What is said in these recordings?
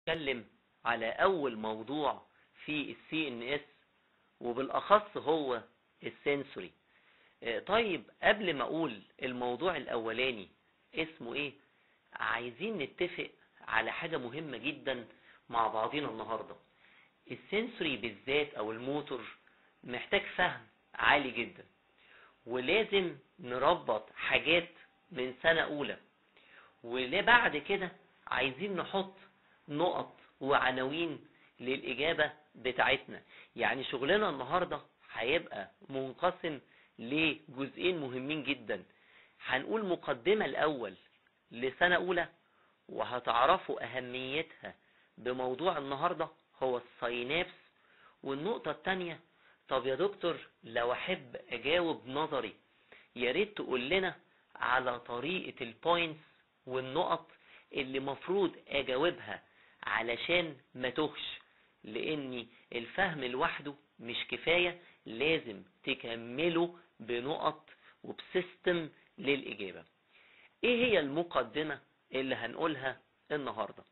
هنتكلم على اول موضوع في السي ان اس وبالاخص هو السنسوري طيب قبل ما اقول الموضوع الاولاني اسمه ايه عايزين نتفق على حاجة مهمة جدا مع بعضنا النهاردة السنسوري بالذات او الموتور محتاج فهم عالي جدا ولازم نربط حاجات من سنة اولى وبعد كده عايزين نحط نقط وعناوين للإجابة بتاعتنا يعني شغلنا النهاردة هيبقى منقسم لجزئين مهمين جدا هنقول مقدمة الأول لسنة أولى وهتعرفوا أهميتها بموضوع النهاردة هو الساينابس والنقطة التانية طب يا دكتور لو أحب أجاوب نظري يا ريت تقول لنا على طريقة البوينتس والنقط اللي مفروض أجاوبها علشان ما تهش لأني الفهم لوحده مش كفاية لازم تكمله بنقط وبسيستم للإجابة ايه هي المقدمة اللي هنقولها النهاردة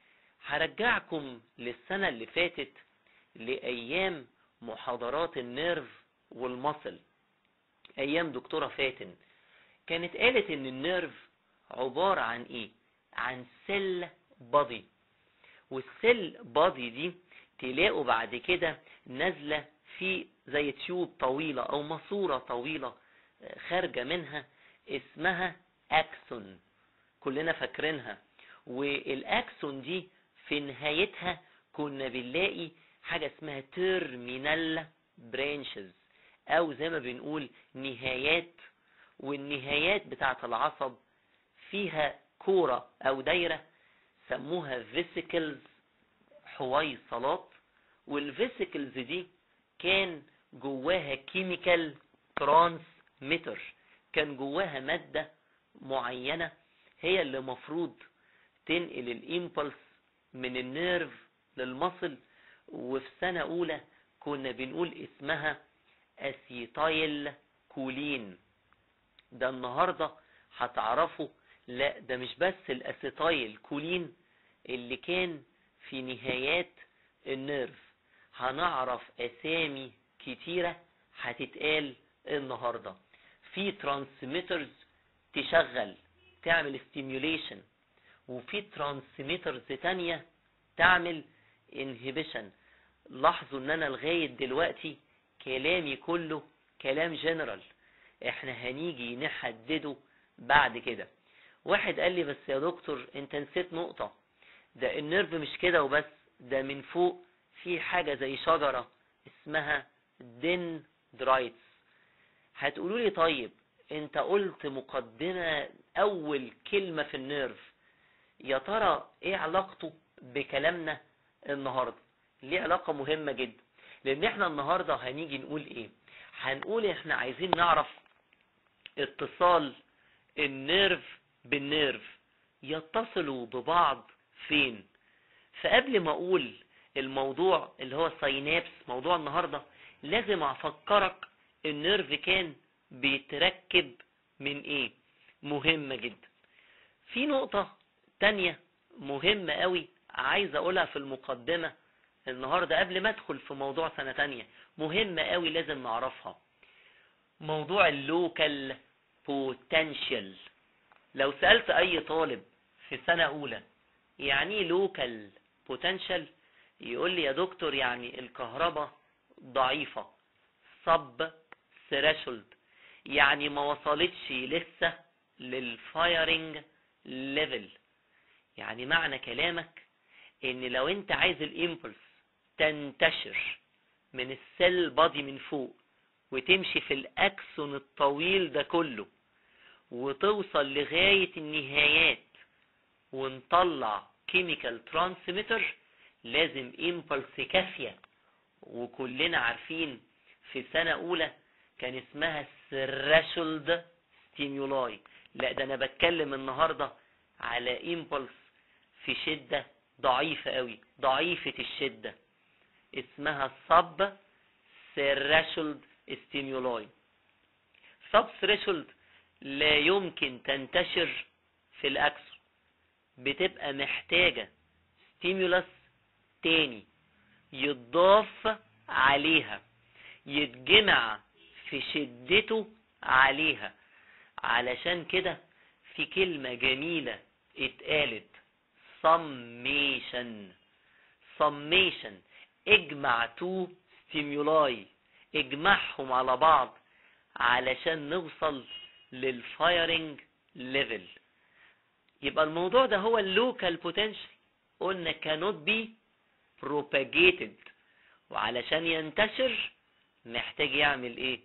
هرجعكم للسنة اللي فاتت لأيام محاضرات النيرف والمصل أيام دكتورة فاتن كانت قالت إن النيرف عبارة عن إيه؟ عن سيل بادي والسيل بادي دي تلاقوا بعد كده نازلة في زي تيوب طويلة أو ماسورة طويلة خارجة منها اسمها أكسون كلنا فاكرينها والأكسون دي في نهايتها كنا بنلاقي حاجة اسمها تيرمينال برانشز أو زي ما بنقول نهايات والنهايات بتاعة العصب فيها كورة أو دايرة سموها فيسيكلز حويصلات والفيسيكلز دي كان جواها كيميكال ترانسميتر كان جواها مادة معينة هي اللي مفروض تنقل الامبلس من النيرف للمصل وفي سنة اولى كنا بنقول اسمها اسيتايل كولين ده النهاردة هتعرفوا لا ده مش بس الاسيتايل كولين اللي كان في نهايات النيرف هنعرف اسامي كتيرة هتتقال النهاردة في ترانسميترز تشغل تعمل ستيميوليشن وفي ترانسميترز تانية تعمل انهبيشن لاحظوا ان انا لغاية دلوقتي كلامي كله كلام جنرال احنا هنيجي نحدده بعد كده واحد قال لي بس يا دكتور انت نسيت نقطة ده النيرف مش كده وبس ده من فوق في حاجة زي شجرة اسمها دندرايتس هتقولوا لي طيب انت قلت مقدمة اول كلمة في النيرف يا ترى ايه علاقته بكلامنا النهاردة ليه علاقة مهمة جدا لان احنا النهاردة هنيجي نقول ايه هنقول احنا عايزين نعرف اتصال النيرف بالنيرف يتصلوا ببعض فين فقبل ما اقول الموضوع اللي هو الساينابس موضوع النهاردة لازم افكرك النيرف كان بيتركب من ايه مهمة جدا في نقطة تانية مهمة قوي عايز اقولها في المقدمة النهاردة قبل ما ادخل في موضوع سنة تانية مهمة قوي لازم نعرفها موضوع اللوكال بوتنشال لو سألت اي طالب في سنة اولى يعني ايه لوكال بوتنشال يقول لي يا دكتور يعني الكهرباء ضعيفة سب ثريشولد يعني ما وصلتش لسه للفايرنج ليفل يعني معنى كلامك ان لو انت عايز الامبلس تنتشر من السيل بادي من فوق وتمشي في الاكسون الطويل ده كله وتوصل لغاية النهايات ونطلع كيميكال ترانسميتر لازم امبلس كافية وكلنا عارفين في سنة اولى كان اسمها الثريشولد ستيمولاي لا ده انا بتكلم النهاردة على امبلس في شدة ضعيفة قوي ضعيفة الشدة اسمها سب ثريشولد ستيمولاي سب ثريشولد لا يمكن تنتشر في الاكسون بتبقى محتاجة ستيمولس تاني يتضاف عليها يتجمع في شدته عليها علشان كده في كلمة جميلة اتقالت summation summation اجمع تو ستيمولاي اجمعهم على بعض علشان نوصل للفايرنج ليفل يبقى الموضوع ده هو اللوكال بوتنشال قلنا cannot be propagated وعلشان ينتشر محتاج يعمل ايه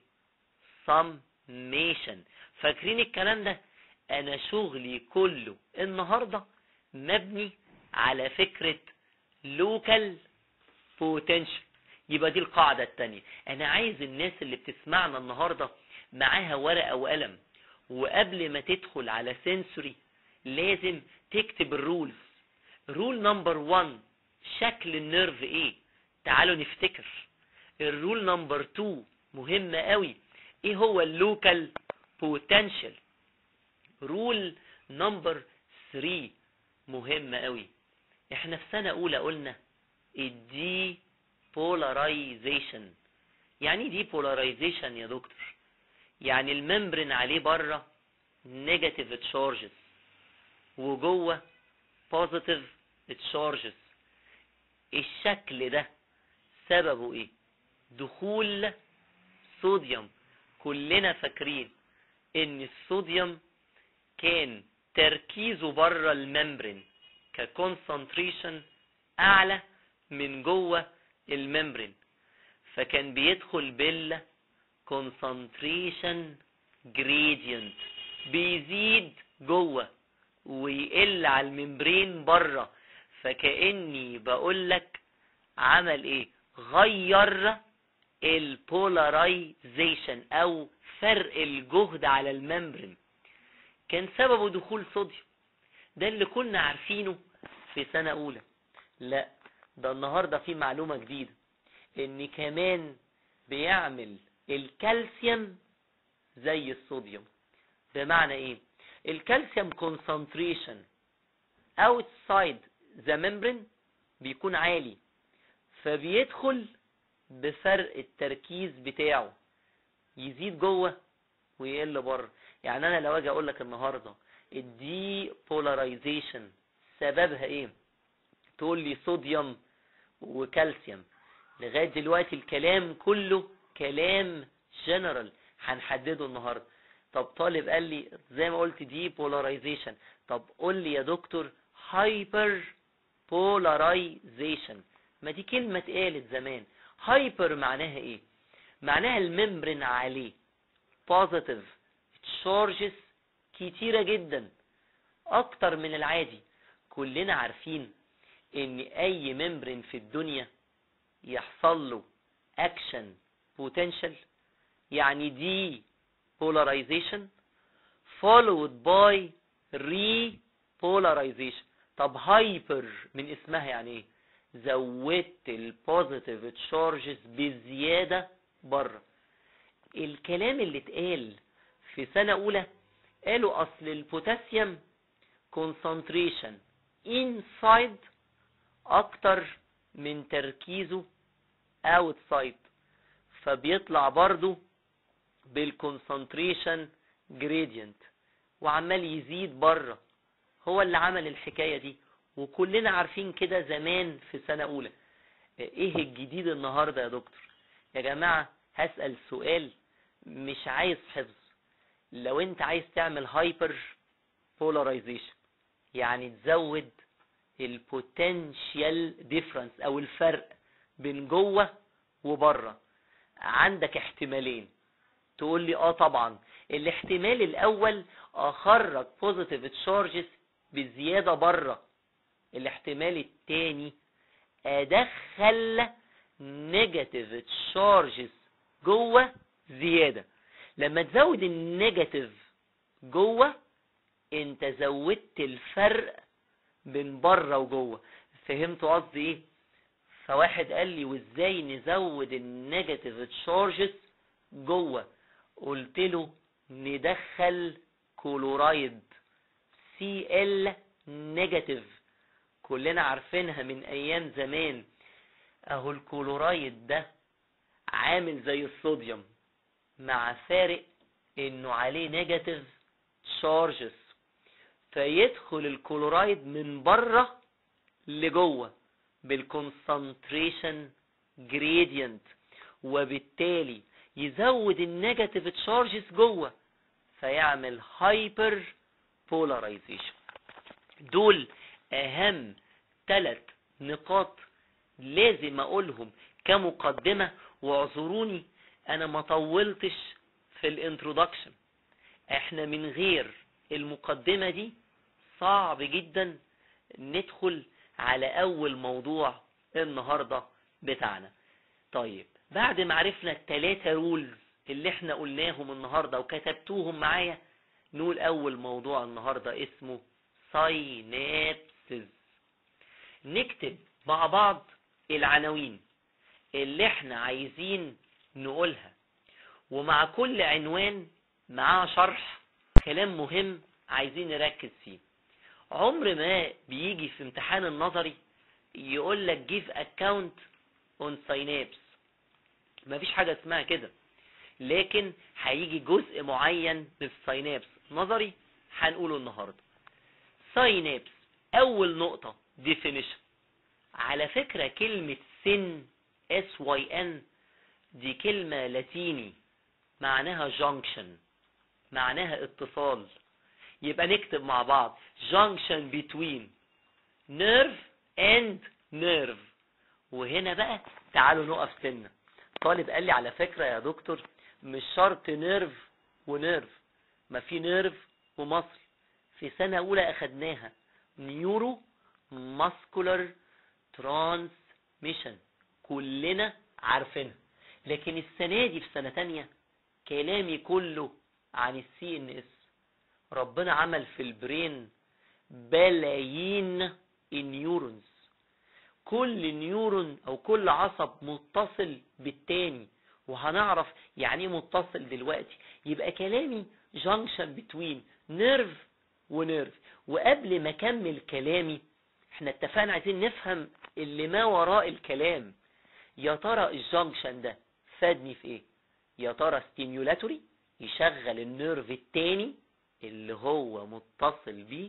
summation فاكرين الكلام ده انا شغلي كله النهارده مبني على فكرة local potential يبقى دي القاعدة التانية انا عايز الناس اللي بتسمعنا النهاردة معاها ورقة وقلم وقبل ما تدخل على سنسوري لازم تكتب الرولز رول نمبر 1 شكل النيرف ايه تعالوا نفتكر الرول نمبر 2 مهمة قوي ايه هو اللوكال بوتنشال رول نمبر 3 مهمة قوي احنا في سنة اولى قلنا الدي بولاريزيشن يعني دي بولاريزيشن يا دكتور يعني الممبرين عليه بره نيجاتيف تشارجز وجوه بوزيتيف تشارجز الشكل ده سببه ايه دخول صوديوم كلنا فاكرين ان الصوديوم كان تركيزه بره الممبرين ككونسنتريشن اعلى من جوه الممبرين فكان بيدخل بال concentration gradient بيزيد جوه ويقل على الممبرين بره فكأني بقولك عمل ايه غير البولاريزيشن او فرق الجهد على الممبرين كان سببه دخول صوديوم ده اللي كنا عارفينه في سنة اولى لا ده النهاردة في معلومة جديدة ان كمان بيعمل الكالسيوم زي الصوديوم بمعنى ايه الكالسيوم concentration outside the membrane بيكون عالي فبيدخل بفرق التركيز بتاعه يزيد جوه ويقل بره يعني انا لو اجي اقول لك النهارده الدي بولاريزيشن سببها ايه تقول لي صوديوم وكالسيوم لغايه دلوقتي الكلام كله كلام جنرال هنحدده النهارده طب طالب قال لي زي ما قلت دي بولاريزيشن طب قول لي يا دكتور هايبر بولاريزيشن ما دي كلمة اتقالت زمان هايبر معناها ايه معناها الممبرين عليه بوزيتيف تشارجز كتيرة جدا اكتر من العادي كلنا عارفين ان اي ممبرين في الدنيا يحصل له اكشن بوتنشال يعني دي polarization followed by repolarization طب هايبر من اسمها يعني ايه زودت البوزيتيف تشارجز بزيادة بره الكلام اللي اتقال في سنة اولى قالوا اصل البوتاسيوم concentration inside اكتر من تركيزه outside فبيطلع برضو بالكونسنتريشن جريدينت وعمال يزيد بره هو اللي عمل الحكاية دي وكلنا عارفين كده زمان في سنة أولى إيه الجديد النهاردة يا دكتور يا جماعة هسأل سؤال مش عايز حفظ لو أنت عايز تعمل هايبر بولاريزيشن يعني تزود البوتنشال ديفرنس أو الفرق بين جوه وبره عندك احتمالين تقول لي اه طبعا الاحتمال الاول اخرج بوزيتيف تشارجز بزياده بره الاحتمال الثاني ادخل نيجاتيف تشارجز جوه زياده لما تزود النيجاتيف جوه انت زودت الفرق بين بره وجوه فهمتوا قصدي ايه فواحد قال لي وازاي نزود النيجاتيف تشارجز جوه قلت له ندخل كلورايد سي ال نيجاتيف كلنا عارفينها من ايام زمان اهو الكلورايد ده عامل زي الصوديوم مع فارق انه عليه نيجاتيف تشارجز فيدخل الكلورايد من بره لجوه بالكونسنتريشن جريدينت وبالتالي يزود النيجاتيف تشارجز جوه فيعمل هايبر بولاريزيشن دول اهم ثلاث نقاط لازم اقولهم كمقدمة واعذروني انا ما طولتش في الانترودكشن احنا من غير المقدمة دي صعب جدا ندخل على اول موضوع النهاردة بتاعنا طيب بعد ما عرفنا التلاتة رولز اللي احنا قلناهم النهاردة وكتبتوهم معايا نقول اول موضوع النهاردة اسمه ساينابسز نكتب مع بعض العناوين اللي احنا عايزين نقولها ومع كل عنوان معاه شرح كلام مهم عايزين نركز فيه عمر ما بيجي في امتحان النظري يقول لك give account on synapse مفيش حاجة اسمها كده لكن هيجي جزء معين من الساينابس نظري هنقوله النهارده ساينابس اول نقطة definition على فكرة كلمة سن اس واي ان دي كلمة لاتيني معناها junction معناها اتصال يبقى نكتب مع بعض junction between nerve and nerve وهنا بقى تعالوا نقف سنة طالب قال لي على فكرة يا دكتور مش شرط نيرف ونيرف ما في نيرف ومصل في سنة أولى أخدناها نيورو ماسكولار ترانسميشن كلنا عارفينها لكن السنة دي في سنة تانية كلامي كله عن السي ان اس ربنا عمل في البرين بلايين النيورونز كل نيورون او كل عصب متصل بالتاني وهنعرف يعني ايه متصل دلوقتي يبقى كلامي جانكشن بتوين نيرف ونيرف وقبل ما اكمل كلامي احنا اتفقنا عايزين نفهم اللي ما وراء الكلام يا ترى الجانكشن ده فادني في ايه يا ترى ستيميولاتوري يشغل النيرف التاني اللي هو متصل بيه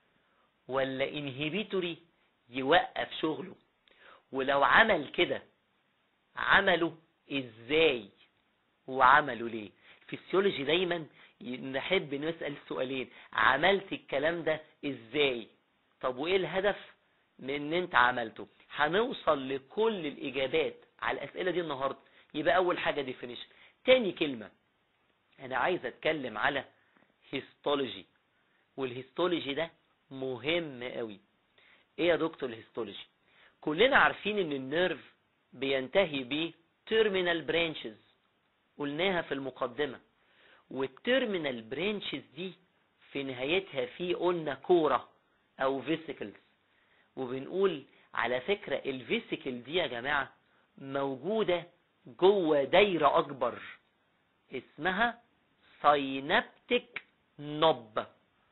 ولا انهبيتوري يوقف شغله ولو عمل كده عمله ازاي وعمله ليه الفسيولوجي دايما نحب نسأل سؤالين عملت الكلام ده ازاي طب وايه الهدف من ان انت عملته هنوصل لكل الاجابات على الاسئلة دي النهاردة يبقى اول حاجة ديفينيشن تاني كلمة انا عايز اتكلم على هيستولوجي والهيستولوجي ده مهم قوي ايه يا دكتور الهيستولوجي كلنا عارفين ان النيرف بينتهي ب terminal branches قلناها في المقدمة والتيرمينال برانشز دي في نهايتها في قلنا كورة او فيسيكلز وبنقول على فكرة الفيسيكل دي يا جماعة موجودة جوه دايرة اكبر اسمها ساينابتيك نوب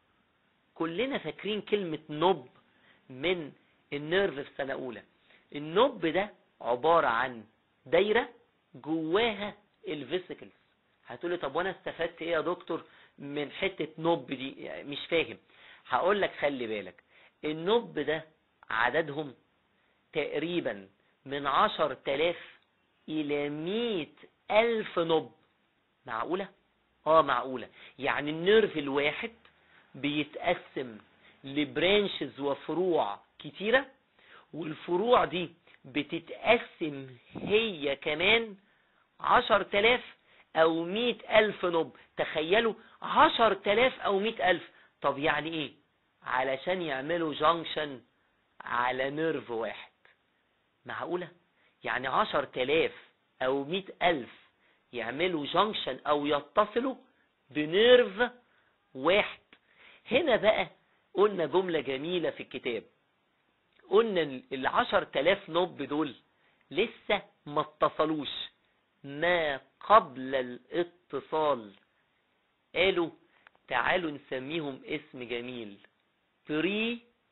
كلنا فاكرين كلمة نوب من النيرف في سنة اولى النوب ده عبارة عن دايرة جواها الفيسيكلز هتقولي طب وانا استفدت ايه يا دكتور من حتة نوب دي يعني مش فاهم هقول لك خلي بالك النوب ده عددهم تقريبا من عشر تلاف الى مية الف نوب معقولة اه معقولة يعني النيرف الواحد بيتقسم لبرانشز وفروع كتيرة والفروع دي بتتقسم هي كمان عشر تلاف او مئة الف نوب تخيلوا عشر تلاف او مئة الف طب يعني ايه علشان يعملوا جانكشن على نيرف واحد معقولة يعني عشر تلاف او مئة الف يعملوا جانكشن او يتصلوا بنيرف واحد هنا بقى قلنا جملة جميلة في الكتاب قلنا العشر تلاف نوب دول لسه ما اتصلوش ما قبل الاتصال قالوا تعالوا نسميهم اسم جميل بري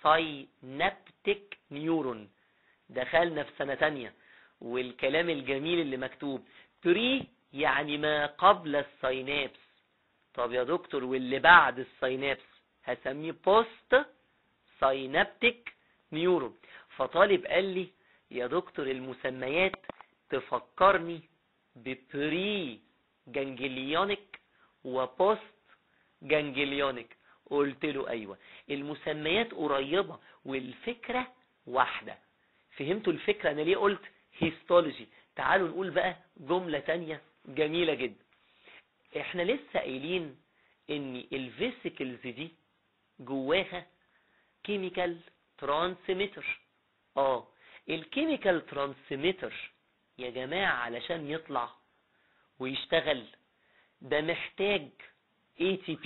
ساينابتيك نيورون دخلنا في سنة تانية والكلام الجميل اللي مكتوب بري يعني ما قبل الساينابس طب يا دكتور واللي بعد الساينابس هسميه بوست ساينابتيك نيورون فطالب قال لي يا دكتور المسميات تفكرني ببري جانجليونيك وبوست جانجليونيك قلت له ايوه المسميات قريبة والفكرة واحدة فهمتوا الفكرة انا ليه قلت هيستولوجي تعالوا نقول بقى جملة تانية جميلة جدا احنا لسه قايلين ان الفيسيكلز دي جواها كيميكال ترانسميتر اه الكيميكال ترانسميتر يا جماعة علشان يطلع ويشتغل ده محتاج ATP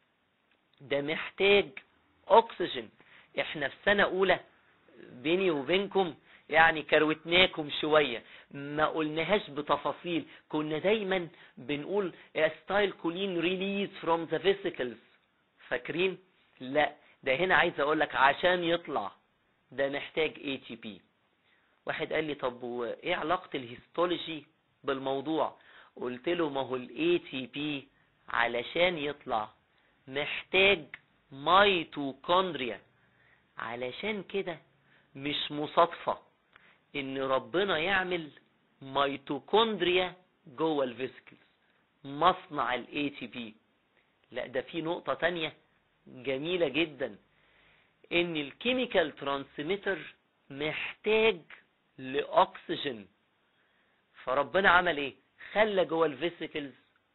ده محتاج اكسجين احنا في سنة اولى بيني وبينكم يعني كروتناكم شوية ما قلناهاش بتفاصيل كنا دايما بنقول ستايل كولين ريليز فروم ذا فيسيكلز فاكرين لا ده هنا عايز اقول لك عشان يطلع ده محتاج ATP واحد قال لي طب وايه علاقة الهيستولوجي بالموضوع قلت له ما هو الاي تي بي علشان يطلع محتاج ميتوكوندريا علشان كده مش مصادفة ان ربنا يعمل ميتوكوندريا جوه الفيسكلز مصنع الاي تي بي لا ده في نقطة تانية جميلة جدا ان الكيميكال ترانسميتر محتاج لاكسجين فربنا عمل ايه خلى جوه الفيسيكلز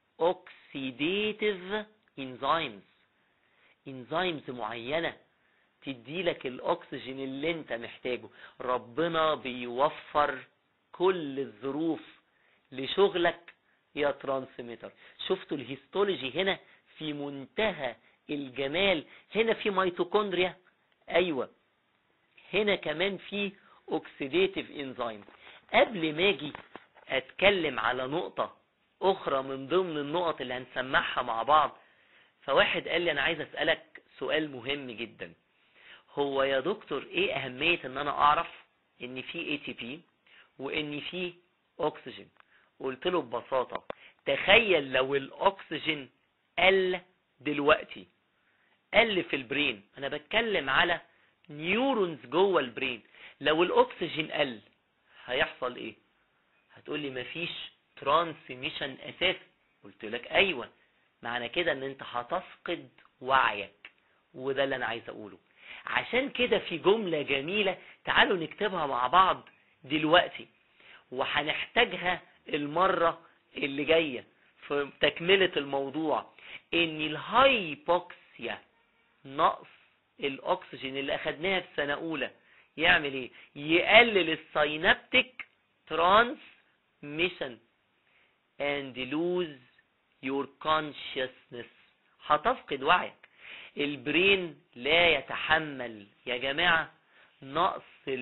اوكسيديتيف انزيمز انزيمز معينه تدي لك الاكسجين اللي انت محتاجه ربنا بيوفر كل الظروف لشغلك يا ترانسميتر شفتوا الهيستولوجي هنا في منتهى الجمال هنا في ميتوكوندريا ايوه هنا كمان في اوكسيديتيف انزيم قبل ما اجي اتكلم على نقطة اخرى من ضمن النقط اللي هنسمعها مع بعض فواحد قال لي انا عايز اسألك سؤال مهم جدا هو يا دكتور ايه اهمية ان انا اعرف ان في اي تي بي وان في اكسجين قلت له ببساطة تخيل لو الاكسجين قل دلوقتي قل في البرين انا بتكلم على نيورونز جوه البرين لو الاكسجين قل هيحصل ايه هتقول لي مفيش ترانسميشن اساسا قلت لك ايوه معنى كده ان انت هتفقد وعيك وده اللي انا عايز اقوله عشان كده في جملة جميلة تعالوا نكتبها مع بعض دلوقتي وهنحتاجها المرة اللي جاية في تكملة الموضوع ان الهايبوكسيا نقص الاكسجين اللي اخدناها في سنة اولى يعمل ايه يقلل السينابتيك transmission and lose your consciousness هتفقد وعيك البرين لا يتحمل يا جماعة نقص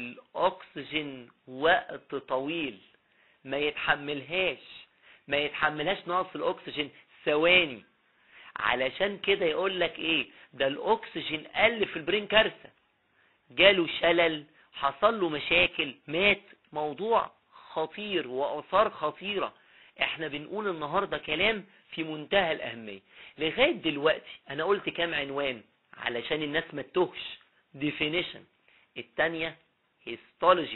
الاكسجين وقت طويل ما يتحملهاش ما يتحملهاش نقص الاكسجين ثواني علشان كده يقول لك ايه ده الاكسجين قل في البرين كارثة جاله شلل حصل له مشاكل مات موضوع خطير واثار خطيرة احنا بنقول النهاردة كلام في منتهى الاهمية لغاية دلوقتي انا قلت كام عنوان علشان الناس ما تتوهش definition التانية histology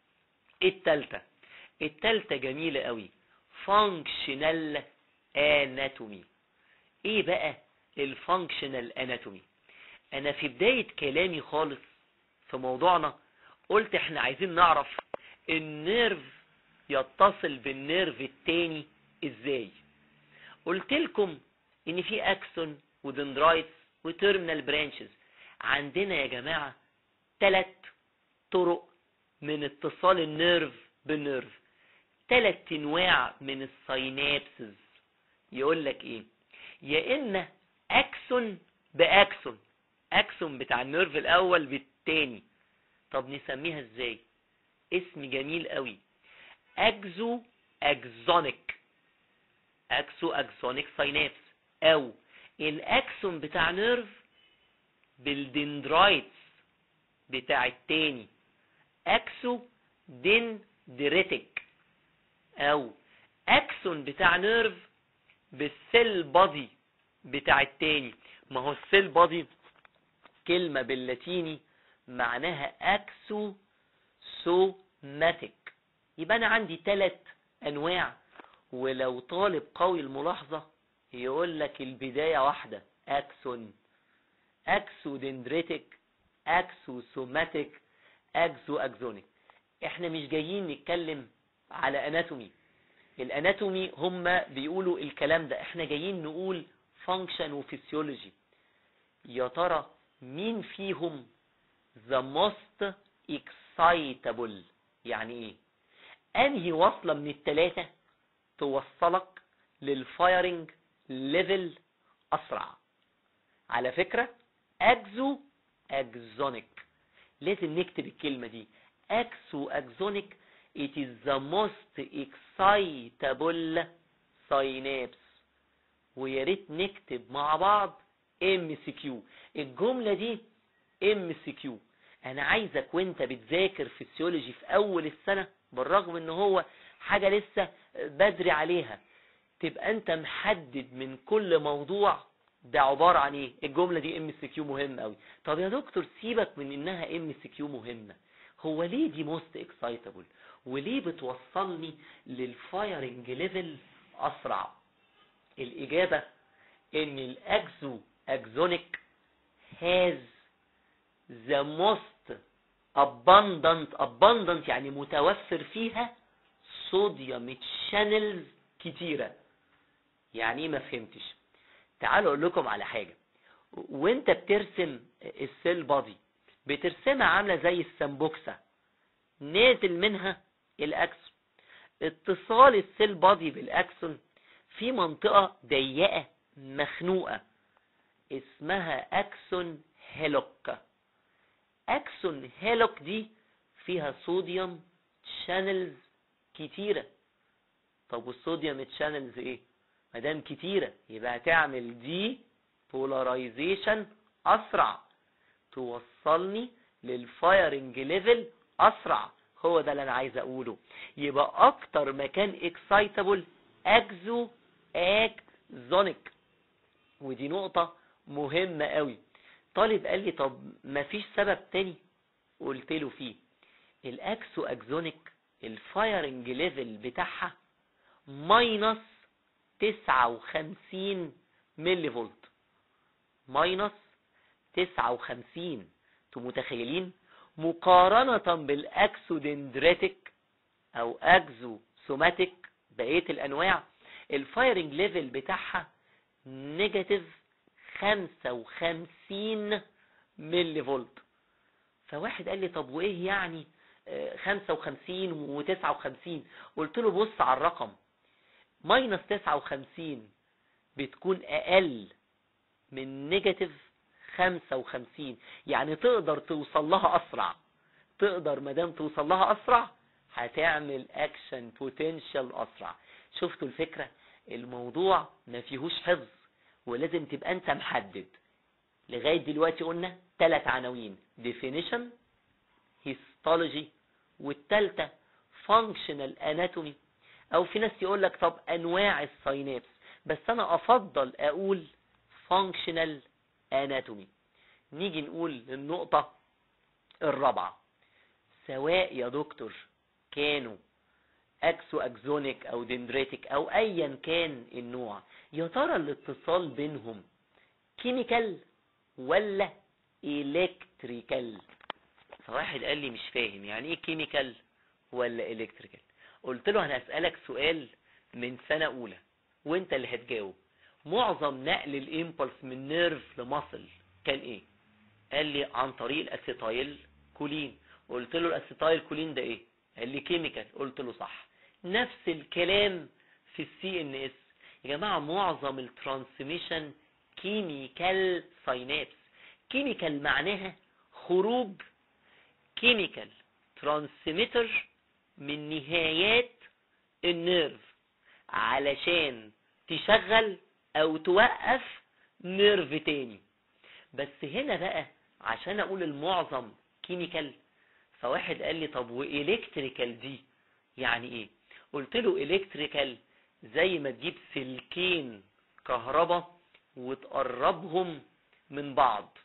التالتة التالتة جميلة قوي functional anatomy ايه بقى الفانكشنال اناتومي انا في بداية كلامي خالص في موضوعنا قلت احنا عايزين نعرف النيرف يتصل بالنيرف التاني ازاي قلت لكم ان في اكسون ودندرايتس وتيرمينال برانشز عندنا يا جماعة ثلاث طرق من اتصال النيرف بالنيرف ثلاث انواع من الساينابسز يقول لك ايه يا اما اكسون باكسون اكسون بتاع النيرف الاول بالتاني طب نسميها ازاي اسم جميل قوي اكزو اكزونيك اكسو اكزونيك ساينابس او الاكسون بتاع نيرف بالدندرايتس بتاع التاني اكسو دندريتك او اكسون بتاع نيرف بالسيل بادي بتاع التاني ما هو السيل بادي كلمة باللاتيني معناها اكسو سوماتيك يبقى انا عندي ثلاث انواع ولو طالب قوي الملاحظة يقول لك البداية واحدة اكسون اكسو دندريتك اكسو سوماتيك اكسو اكزونيك احنا مش جايين نتكلم على اناتومي الاناتومي هم بيقولوا الكلام ده احنا جايين نقول فانكشن وفسيولوجي يا ترى مين فيهم the most excitable يعني ايه انهي وصلة من التلاتة توصلك للفايرنج ليفل اسرع على فكرة اكزو اكزونيك لازم نكتب الكلمة دي اكسو اكزونيك it is the most excitable synapse ويا ريت نكتب مع بعض ام سي كيو الجمله دي ام سي كيو انا عايزك وانت بتذاكر فيسيولوجي في اول السنه بالرغم ان هو حاجه لسه بدري عليها تبقى انت محدد من كل موضوع ده عباره عن ايه الجمله دي ام سي كيو مهمه قوي طب يا دكتور سيبك من انها ام سي كيو مهمه هو ليه دي موست اكسايتابل وليه بتوصلني للفايرنج ليفل اسرع الاجابه ان الاكزو اكزونيك has the most abundant abundant يعني متوفر فيها صوديوم channels كتيرة يعني ايه ما فهمتش تعالوا اقول لكم على حاجة وانت بترسم السيل بادي بترسمها عاملة زي السمبوكسة نازل منها الاكسون اتصال السيل بادي بالاكسون في منطقة ضيقة مخنوقة اسمها اكسون هيلوك اكسون هيلوك دي فيها صوديوم شانلز كتيرة طب والصوديوم تشانلز ايه مادام كتيرة يبقى هتعمل دي بولاريزيشن اسرع توصلني للفايرنج ليفل اسرع هو ده اللي انا عايز اقوله يبقى اكتر مكان اكسايتابل اكزو اكزونيك ودي نقطة مهمة قوي طالب قال لي طب ما فيش سبب تاني قلت له فيه الاكسو اكزونيك الفايرنج ليفل بتاعها ماينس 59 ملي فولت ماينس 59 انتوا متخيلين مقارنة بالاكسو دندريتك او اكزو سوماتيك بقية الانواع الفايرنج ليفل بتاعها نيجاتيف 55 ملي فولت فواحد قال لي طب وايه يعني 55 و59 قلت له بص على الرقم ماينس 59 بتكون اقل من نيجاتيف 55 يعني تقدر توصل لها اسرع تقدر مادام توصل لها اسرع هتعمل اكشن بوتنشال اسرع شفتوا الفكرة الموضوع ما فيهوش حفظ ولازم تبقى انت محدد لغاية دلوقتي قلنا ثلاث عناوين definition histology والتالتة functional anatomy او في ناس يقول لك طب انواع الساينابس بس انا افضل اقول functional anatomy نيجي نقول النقطة الرابعة سواء يا دكتور كانوا اكسو اكزونيك او دندريتك او ايا كان النوع يا ترى الاتصال بينهم كيميكال ولا الكتريكال فواحد قال لي مش فاهم يعني ايه كيميكال ولا الكتريكال قلت له انا هسألك سؤال من سنة اولى وانت اللي هتجاوب معظم نقل الامبلس من نيرف لمصل كان ايه قال لي عن طريق الاسيتايل كولين قلت له الاسيتايل كولين ده ايه قال لي كيميكال قلت له صح نفس الكلام في السي ان اس يا جماعه معظم الترانسميشن كيميكال ساينابس كيميكال معناها خروج كيميكال ترانسميتر من نهايات النيرف علشان تشغل او توقف نيرف تاني بس هنا بقى عشان اقول المعظم كيميكال فواحد قال لي طب والكتريكال دي يعني ايه قلت له الكتريكال زي ما تجيب سلكين كهرباء وتقربهم من بعض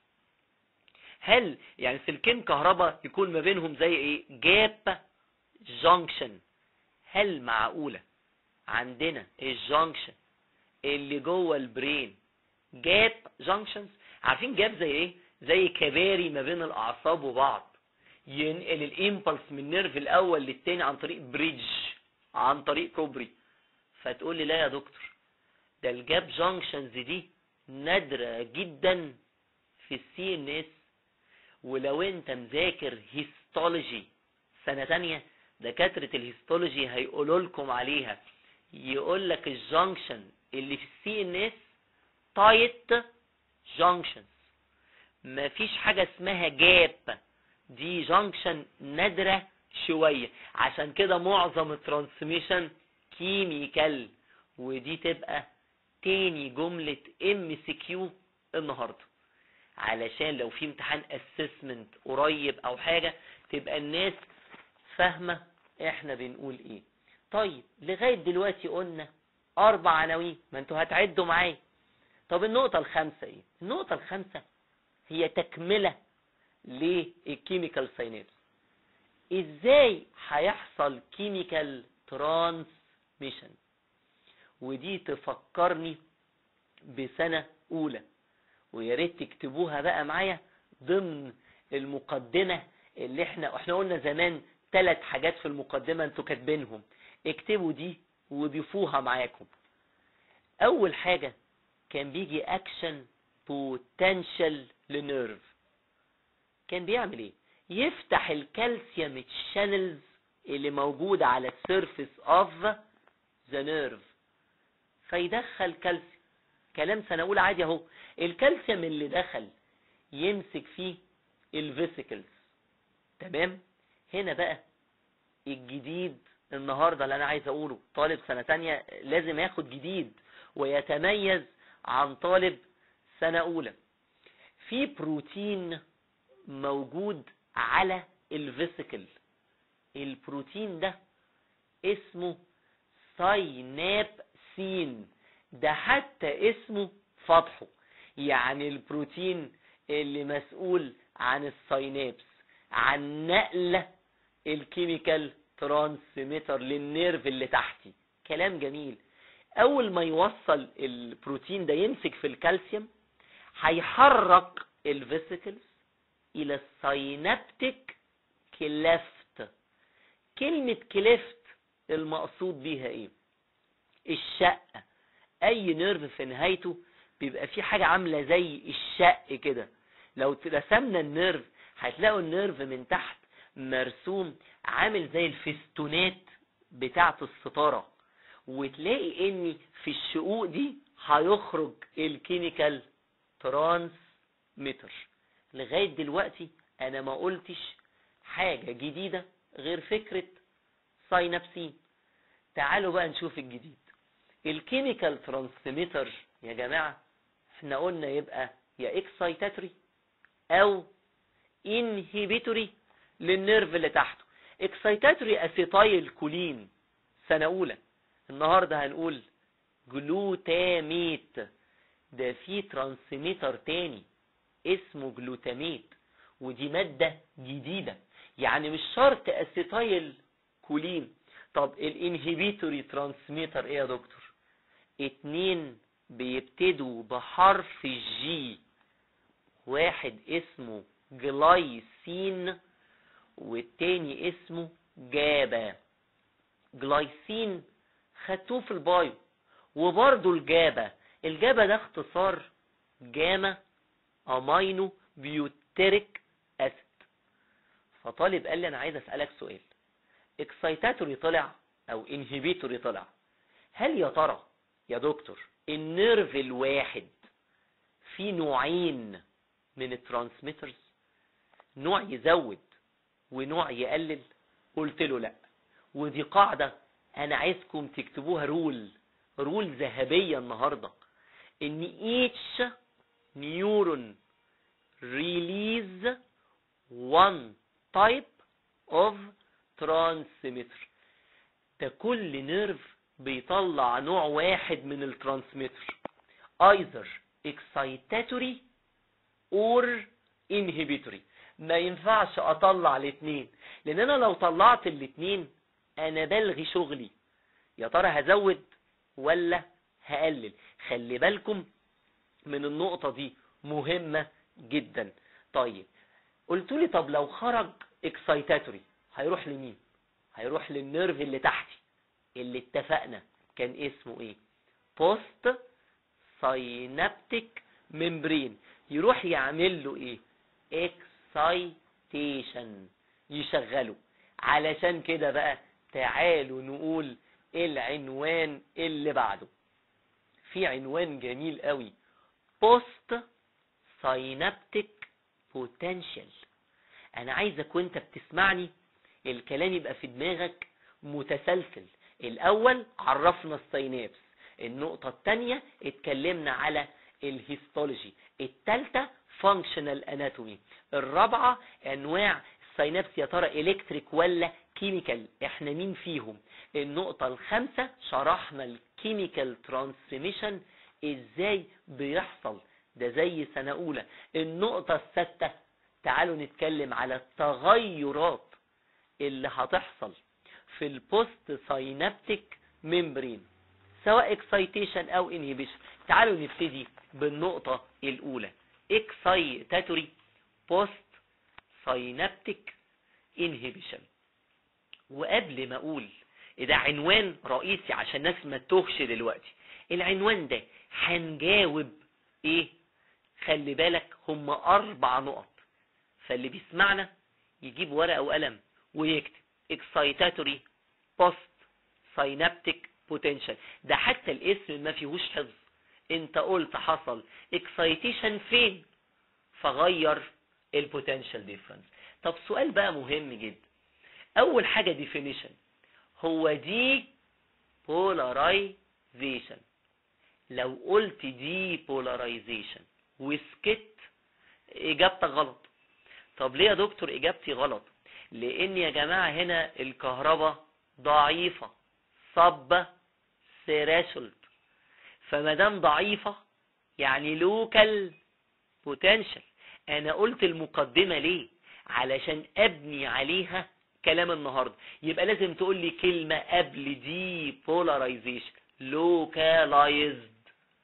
هل يعني سلكين كهرباء يكون ما بينهم زي ايه جاب جانكشن هل معقولة عندنا الجانكشن اللي جوه البرين جاب جانكشنز عارفين جاب زي ايه زي كباري ما بين الاعصاب وبعض ينقل الامبلس من النيرف الاول للتاني عن طريق بريدج عن طريق كوبري فتقول لي لا يا دكتور ده الجاب جانكشنز دي نادرة جدا في السي ان اس ولو انت مذاكر هيستولوجي سنة تانية دكاترة الهيستولوجي هيقولوا لكم عليها يقول لك الجانكشن اللي في السي ان اس تايت جانكشنز مفيش حاجة اسمها جاب دي جانكشن نادرة شوية عشان كده معظم الترانسميشن كيميكال ودي تبقى تاني جملة ام سي كيو النهارده علشان لو في امتحان اسسمنت قريب او حاجة تبقى الناس فاهمة احنا بنقول ايه طيب لغاية دلوقتي قلنا اربع عناوين ما انتوا هتعدوا معايا طب النقطة الخامسة ايه النقطة الخامسة هي تكملة للكيميكال ساينابس ازاي هيحصل كيميكال ترانسميشن ودي تفكرني بسنة اولى ويا ريت تكتبوها بقى معايا ضمن المقدمة اللي احنا احنا قلنا زمان ثلاث حاجات في المقدمة انتوا كاتبينهم اكتبوا دي وضيفوها معاكم اول حاجة كان بيجي اكشن بوتنشال لنيرف كان بيعمل ايه يفتح الكالسيوم تشانلز اللي موجودة على السيرفيس اوف ذا نيرف فيدخل كالسيوم كلام سنة اولى عادي اهو الكالسيوم اللي دخل يمسك فيه الفيسيكلز تمام هنا بقى الجديد النهارده اللي انا عايز اقوله طالب سنه تانية لازم ياخد جديد ويتميز عن طالب سنه اولى في بروتين موجود على الفيسيكل البروتين ده اسمه ساينابسين ده حتى اسمه فتحه يعني البروتين اللي مسؤول عن الساينابس عن نقل الكيميكال ترانسميتر للنيرف اللي تحتي كلام جميل اول ما يوصل البروتين ده يمسك في الكالسيوم هيحرك الفيسيكلز الى الساينابتيك كليفت كلمة كليفت المقصود بيها ايه الشقة اي نيرف في نهايته بيبقى في حاجة عاملة زي الشق كده لو رسمنا النيرف هتلاقوا النيرف من تحت مرسوم عامل زي الفستونات بتاعة الستارة وتلاقي ان في الشقوق دي هيخرج الكيميكال ترانسميتر لغاية دلوقتي انا ما قلتش حاجة جديدة غير فكرة ساينابسين تعالوا بقى نشوف الجديد الكيميكال ترانسميتر يا جماعة احنا قلنا يبقى يا اكسايتاتوري او انهيبيتوري للنيرف اللي تحته اكسايتاتوري اسيتايل كولين سنة اولى النهاردة هنقول جلوتاميت ده في ترانسميتر تاني اسمه جلوتاميت ودي مادة جديدة يعني مش شرط اسيتايل كولين طب الانهيبيتوري ترانسميتر ايه يا دكتور اتنين بيبتدوا بحرف الجي واحد اسمه جلايسين والتاني اسمه جابا جلايسين خدتوه في البايو وبرضه الجابا الجابا ده اختصار جاما امينو بيوتريك اسيد فطالب قال لي انا عايز اسالك سؤال اكسايتاتوري طلع او انهبيتوري طلع هل يا ترى يا دكتور النيرف الواحد في نوعين من الترانسميترز نوع يزود ونوع يقلل قلت له لا ودي قاعدة انا عايزكم تكتبوها رول رول ذهبية النهاردة ان each neuron release one type of transmitter ده كل نيرف بيطلع نوع واحد من الترانسميتر either excitatory or inhibitory ما ينفعش اطلع الاثنين لان انا لو طلعت الاثنين انا بلغي شغلي يا ترى هزود ولا هقلل خلي بالكم من النقطة دي مهمة جدا طيب قلت لي طب لو خرج اكسايتاتوري هيروح لمين هيروح للنيرف اللي تحتي اللي اتفقنا كان اسمه ايه بوست ساينابتيك ممبرين يروح يعمل له ايه اكسايتيشن يشغله علشان كده بقى تعالوا نقول العنوان اللي بعده في عنوان جميل قوي بوست ساينابتيك بوتنشال انا عايزك وانت بتسمعني الكلام يبقى في دماغك متسلسل الاول عرفنا السينابس النقطة الثانية اتكلمنا على الهيستولوجي الثالثة فانكشنال اناتومي الرابعة انواع السينابس يا ترى الكتريك ولا كيميكال احنا مين فيهم النقطة الخامسة شرحنا الكيميكال ترانسميشن ازاي بيحصل ده زي سنة اولى النقطة السادسة تعالوا نتكلم على التغيرات اللي هتحصل في البوست ساينابتيك ميمبرين سواء اكسايتيشن او انهيبيشن تعالوا نبتدي بالنقطة الاولى اكسايتاتوري بوست ساينابتيك انهيبيشن وقبل ما اقول ده عنوان رئيسي عشان الناس ما تتوهش دلوقتي العنوان ده هنجاوب ايه خلي بالك هم اربع نقط فاللي بيسمعنا يجيب ورقة وقلم ويكتب excitatory post synaptic potential ده حتى الاسم ما فيهوش حفظ انت قلت حصل excitation فين فغير البوتنشال ديفرنس طب سؤال بقى مهم جدا اول حاجة definition هو دي polarization لو قلت دي polarization وسكت اجابتك غلط طب ليه يا دكتور اجابتي غلط لان يا جماعة هنا الكهرباء ضعيفة صب ثريشولد فما دام ضعيفة يعني لوكال بوتنشال انا قلت المقدمة ليه علشان ابني عليها كلام النهاردة يبقى لازم تقول لي كلمة قبل دي بولاريزيشن لوكالايزد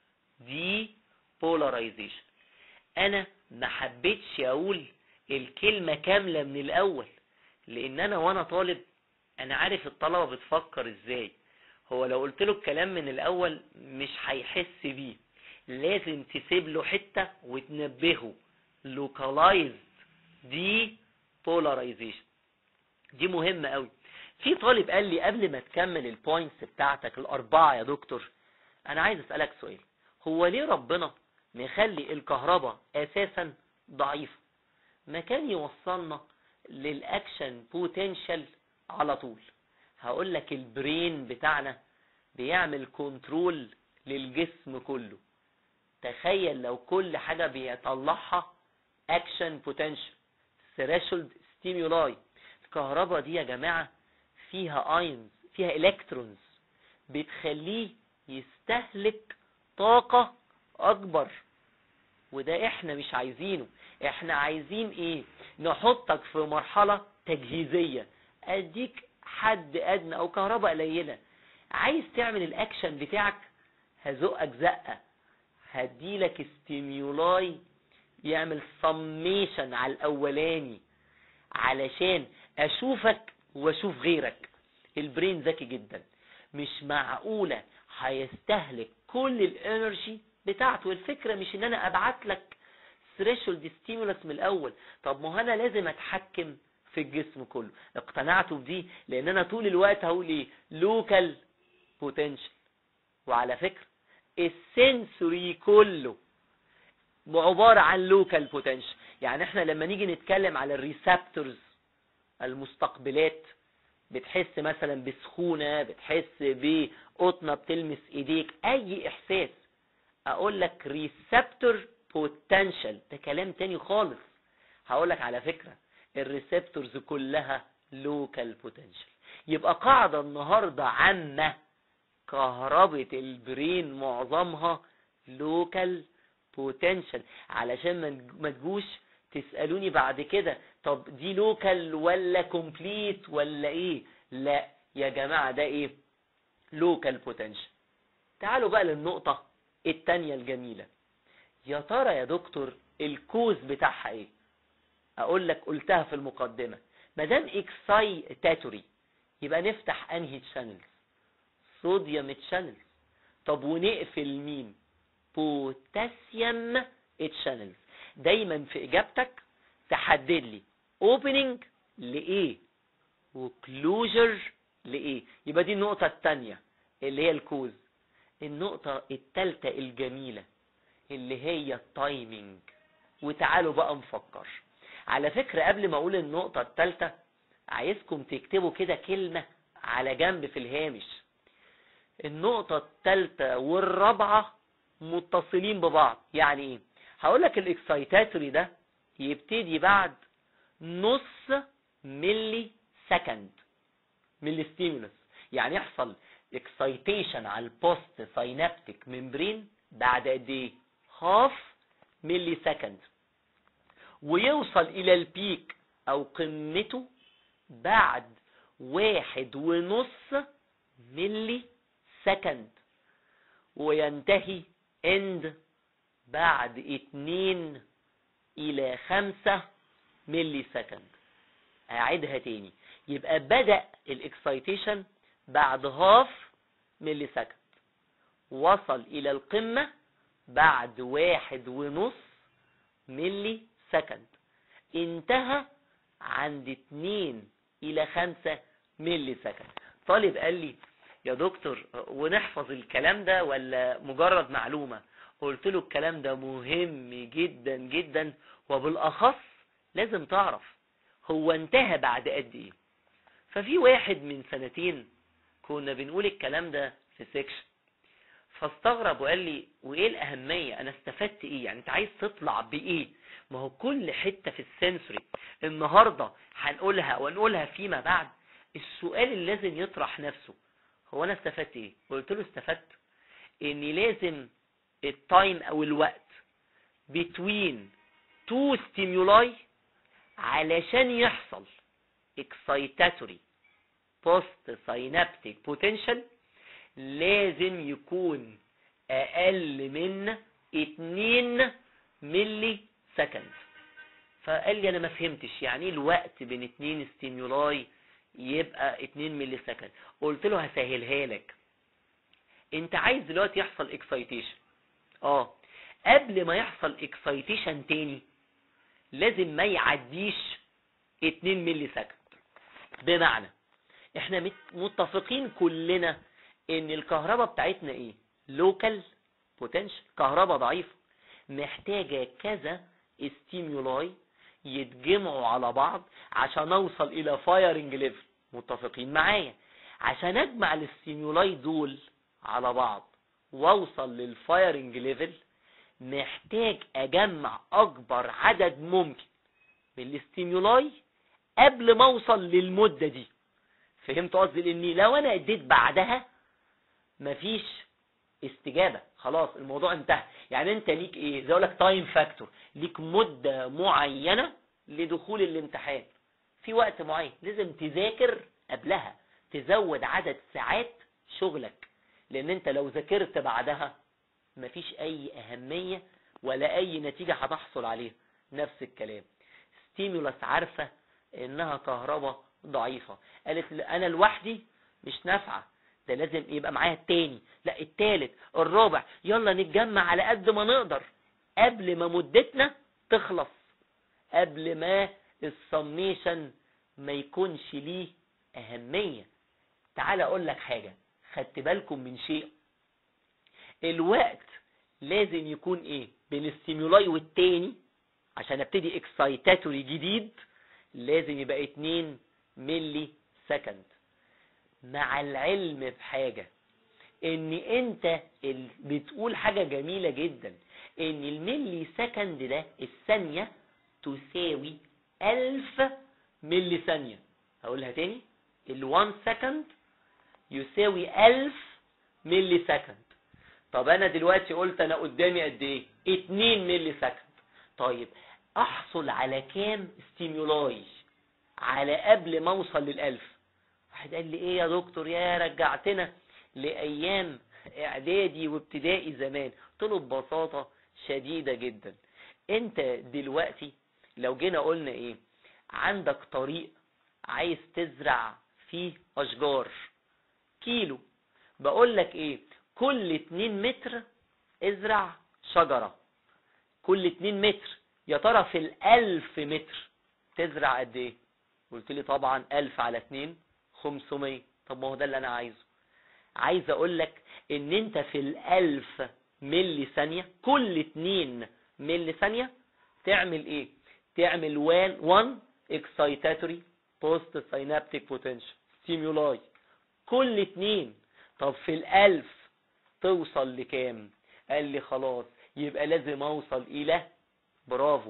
دي بولاريزيشن انا ما حبيتش اقول الكلمة كاملة من الاول لان انا وانا طالب انا عارف الطلبة بتفكر ازاي هو لو قلت له الكلام من الاول مش هيحس بيه لازم تسيب له حتة وتنبهه localized دي polarization دي مهمة قوي في طالب قال لي قبل ما تكمل البوينتس بتاعتك الاربعة يا دكتور انا عايز اسألك سؤال هو ليه ربنا مخلي الكهرباء اساسا ضعيفة ما كان يوصلنا للاكشن بوتنشال على طول هقول لك البرين بتاعنا بيعمل كنترول للجسم كله تخيل لو كل حاجة بيطلعها اكشن بوتنشال ثريشولد ستيمولاي الكهرباء دي يا جماعة فيها اينز فيها الكترونز بتخليه يستهلك طاقة اكبر وده احنا مش عايزينه احنا عايزين ايه نحطك في مرحلة تجهيزية اديك حد ادنى او كهرباء قليلة عايز تعمل الاكشن بتاعك هزقك زقة هديلك ستيميولاي يعمل سميشن على الاولاني علشان اشوفك واشوف غيرك البرين ذكي جدا مش معقولة هيستهلك كل الانرجي بتاعته الفكرة مش ان انا ابعت لك ثريشولد ستيمولس من الاول طب ما انا لازم اتحكم في الجسم كله اقتنعتوا بدي لان انا طول الوقت هقول ايه لوكال بوتنشال وعلى فكرة السنسوري كله عبارة عن لوكال بوتنشال يعني احنا لما نيجي نتكلم على الريسبتورز المستقبلات بتحس مثلا بسخونة بتحس بقطنة بتلمس ايديك اي احساس اقول لك ريسبتور بوتنشال ده كلام تاني خالص هقول لك على فكرة الريسبتورز كلها لوكال بوتنشال يبقى قاعدة النهاردة عامة كهربة البرين معظمها لوكال بوتنشال علشان ما تجوش تسألوني بعد كده طب دي لوكال ولا كومبليت ولا ايه لا يا جماعة ده ايه لوكال بوتنشال تعالوا بقى للنقطة التانية الجميلة يا ترى يا دكتور الكوز بتاعها ايه اقول لك قلتها في المقدمة مادام اكسايتاتوري يبقى نفتح انهي تشانلز صوديوم تشانلز طب ونقفل مين بوتاسيوم تشانلز دايما في اجابتك تحدد لي اوبننج لايه وكلوجر لايه يبقى دي النقطة التانية اللي هي الكوز النقطة التالتة الجميلة اللي هي التايمينج وتعالوا بقى نفكر على فكرة قبل ما اقول النقطة التالتة عايزكم تكتبوا كده كلمة على جنب في الهامش النقطة التالتة والرابعة متصلين ببعض يعني ايه هقول لك الاكسايتاتوري ده يبتدي بعد نص ملي سكند ملي ستيمولس يعني يحصل اكسايتيشن على البوست ساينابتيك ممبرين بعد قد ايه هاف ملي سكند ويوصل الى البيك او قمته بعد واحد ونص ملي سكند وينتهي اند بعد اتنين الى خمسة ملي سكند اعيدها تاني يبقى بدأ الاكسايتيشن بعد هاف ملي سكند وصل الى القمة بعد واحد ونص ملي سكند انتهى عند اتنين الى خمسة ملي سكند طالب قال لي يا دكتور ونحفظ الكلام ده ولا مجرد معلومة قلت له الكلام ده مهم جدا جدا وبالاخص لازم تعرف هو انتهى بعد قد ايه ففي واحد من سنتين كنا بنقول الكلام ده في سيكشن فاستغرب وقال لي وايه الاهمية انا استفدت ايه يعني انت عايز تطلع بايه ما هو كل حتة في السنسوري النهاردة هنقولها ونقولها فيما بعد السؤال اللي لازم يطرح نفسه هو انا استفدت ايه قلت له استفدت اني لازم التايم او الوقت between two stimuli علشان يحصل excitatory post synaptic potential لازم يكون اقل من 2 ملي سكند فقال لي انا ما فهمتش يعني ايه الوقت بين اتنين ستيمولاي يبقى 2 ملي سكند قلت له هسهلها لك انت عايز دلوقتي يحصل اكسايتيشن اه قبل ما يحصل اكسايتيشن تاني لازم ما يعديش 2 ملي سكند بمعنى احنا متفقين كلنا ان الكهرباء بتاعتنا ايه لوكال بوتنشال كهرباء ضعيفه محتاجه كذا ستيمولاي يتجمعوا على بعض عشان اوصل الى فايرنج ليفل متفقين معايا عشان اجمع الستيمولاي دول على بعض واوصل للفايرنج ليفل محتاج اجمع اكبر عدد ممكن من الستيمولاي قبل ما اوصل للمدة دي فهمت قصدي لاني لو انا اديت بعدها مفيش استجابة خلاص الموضوع انتهى يعني انت ليك ايه زي لك تايم فاكتور ليك مدة معينة لدخول الامتحان في وقت معين لازم تذاكر قبلها تزود عدد ساعات شغلك لان انت لو ذاكرت بعدها مفيش اي اهمية ولا اي نتيجة هتحصل عليها نفس الكلام ستيمولاس عارفة انها كهرباء ضعيفة قالت انا لوحدي مش نافعة ده لازم يبقى معايا التاني لا التالت الرابع يلا نتجمع على قد ما نقدر قبل ما مدتنا تخلص قبل ما السميشن ما يكونش ليه اهمية تعال اقول لك حاجة خدت بالكم من شيء الوقت لازم يكون ايه بين الستيمولاي والتاني عشان ابتدي اكسايتاتوري جديد لازم يبقى 2 ملي سكند مع العلم بحاجة ان انت بتقول حاجة جميلة جدا ان الملي سكند ده الثانية تساوي الف ملي ثانية هقولها تاني ال 1 سكند يساوي 1000 ملي سكند طب انا دلوقتي قلت انا قدامي قد ايه 2 ملي سكند طيب احصل على كام ستيمولاي على قبل ما اوصل للالف واحد قال لي ايه يا دكتور يا رجعتنا لايام اعدادي وابتدائي زمان قلت له ببساطة شديدة جدا انت دلوقتي لو جينا قلنا ايه عندك طريق عايز تزرع فيه اشجار كيلو بقول لك ايه كل 2 متر ازرع شجرة كل 2 متر يا ترى في الألف متر تزرع قد ايه قلت لي طبعا ألف على 2 500 طب ما هو ده اللي انا عايزه عايز اقول لك ان انت في الألف ملي ثانية كل 2 ملي ثانية تعمل ايه تعمل 1 excitatory post synaptic potential stimuli كل اتنين طب في الألف توصل لكام قال لي خلاص يبقى لازم اوصل الى برافو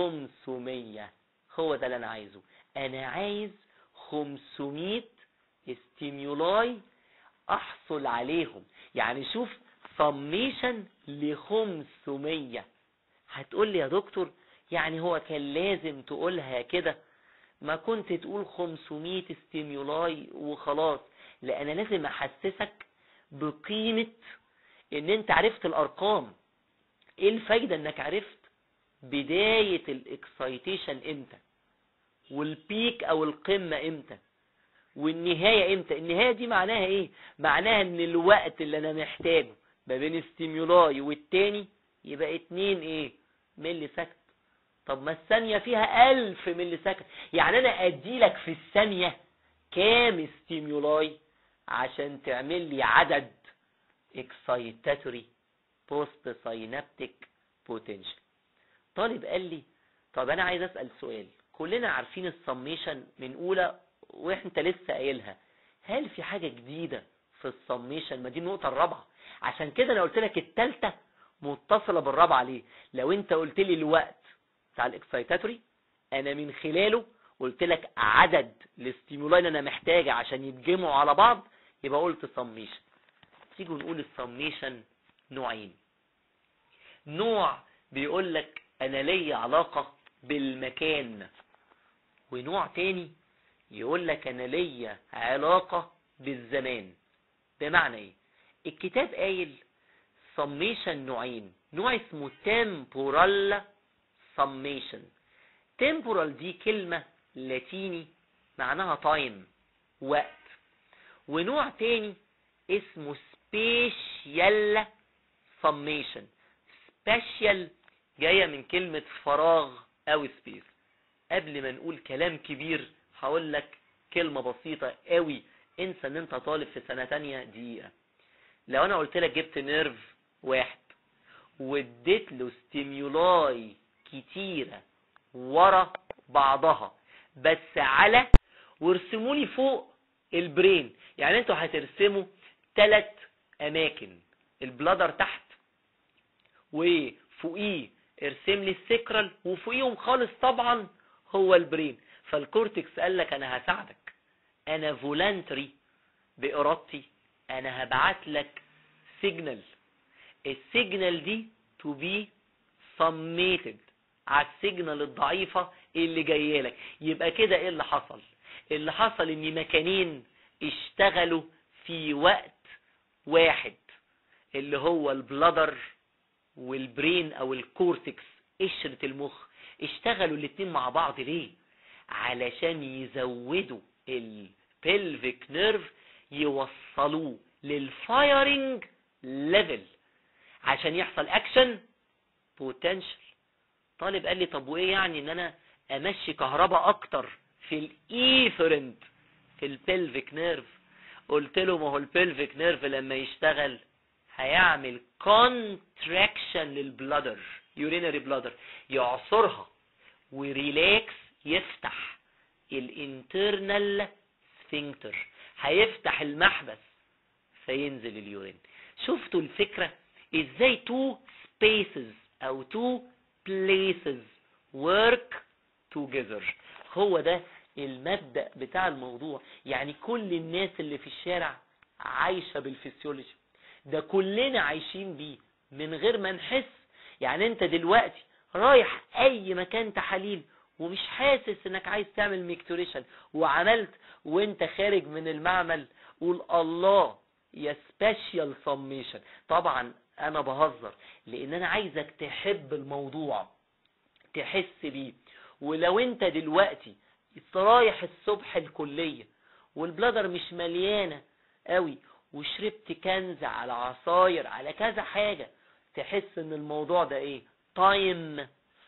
500 هو ده اللي انا عايزه انا عايز 500 ستيمولاي احصل عليهم يعني شوف سميشن ل 500 هتقول لي يا دكتور يعني هو كان لازم تقولها كده ما كنت تقول 500 ستيمولاي وخلاص لا انا لازم احسسك بقيمة ان انت عرفت الارقام ايه الفايدة انك عرفت بداية الاكسايتيشن امتى والبيك او القمة امتى والنهاية امتى النهاية دي معناها ايه معناها ان الوقت اللي انا محتاجه ما بين الستيمولاي والتاني يبقى اتنين ايه ملي سكند طب ما الثانية فيها ألف ملي سكند يعني أنا أديلك في الثانية كام ستيمولاي عشان تعمل لي عدد excitatory post synaptic potential طالب قال لي طب أنا عايز أسأل سؤال كلنا عارفين السميشن من أولى وإحنا لسه قايلها هل في حاجة جديدة في السميشن ما دي النقطة الرابعة عشان كده أنا قلت لك التالتة متصلة بالرابعة ليه لو أنت قلت لي الوقت بتاع الاكسايتاتوري انا من خلاله قلت لك عدد الاستيمولاي اللي انا محتاجه عشان يتجمعوا على بعض يبقى قلت سميشن تيجوا نقول السميشن نوعين نوع بيقول لك انا ليا علاقة بالمكان ونوع تاني يقول لك انا ليا علاقة بالزمان بمعنى ايه الكتاب قايل سميشن نوعين نوع اسمه temporal summation temporal دي كلمة لاتيني معناها time وقت ونوع تاني اسمه spatial summation spatial جاية من كلمة فراغ او space قبل ما نقول كلام كبير هقول لك كلمة بسيطة قوي انسى ان انت طالب في سنة تانية دقيقة لو انا قلت لك جبت نيرف واحد واديت له ستيمولاي كتيرة ورا بعضها بس على وارسموا لي فوق البرين يعني انتوا هترسموا ثلاث اماكن البلادر تحت وفوقيه ارسم لي السكرال وفوقيهم خالص طبعا هو البرين فالكورتكس قال لك انا هساعدك انا فولانتري بارادتي انا هبعت لك سيجنال السيجنال دي تو بي سميتد على السيجنال الضعيفة اللي جايه لك يبقى كده ايه اللي حصل اللي حصل ان مكانين اشتغلوا في وقت واحد اللي هو البلادر والبرين او الكورتكس قشرة المخ اشتغلوا الاتنين مع بعض ليه علشان يزودوا البلفيك نيرف يوصلوه للفايرنج ليفل عشان يحصل اكشن بوتنشال طالب قال لي طب وايه يعني ان انا امشي كهرباء اكتر في الايفرنت في البلفيك نيرف قلت له ما هو البلفيك نيرف لما يشتغل هيعمل كونتراكشن للبلادر يورينري بلادر يعصرها وريلاكس يفتح الانترنال سفنكتر هيفتح المحبس فينزل اليورين شفتوا الفكرة ازاي تو سبيسز او تو places work together هو ده المبدأ بتاع الموضوع يعني كل الناس اللي في الشارع عايشة بالفسيولوجي ده كلنا عايشين بيه من غير ما نحس يعني انت دلوقتي رايح اي مكان تحاليل ومش حاسس انك عايز تعمل ميكتوريشن وعملت وانت خارج من المعمل قول الله يا سبيشال سميشن طبعا انا بهزر لان انا عايزك تحب الموضوع تحس بيه ولو انت دلوقتي رايح الصبح الكلية والبلادر مش مليانة قوي وشربت كنز على عصاير على كذا حاجة تحس ان الموضوع ده ايه تايم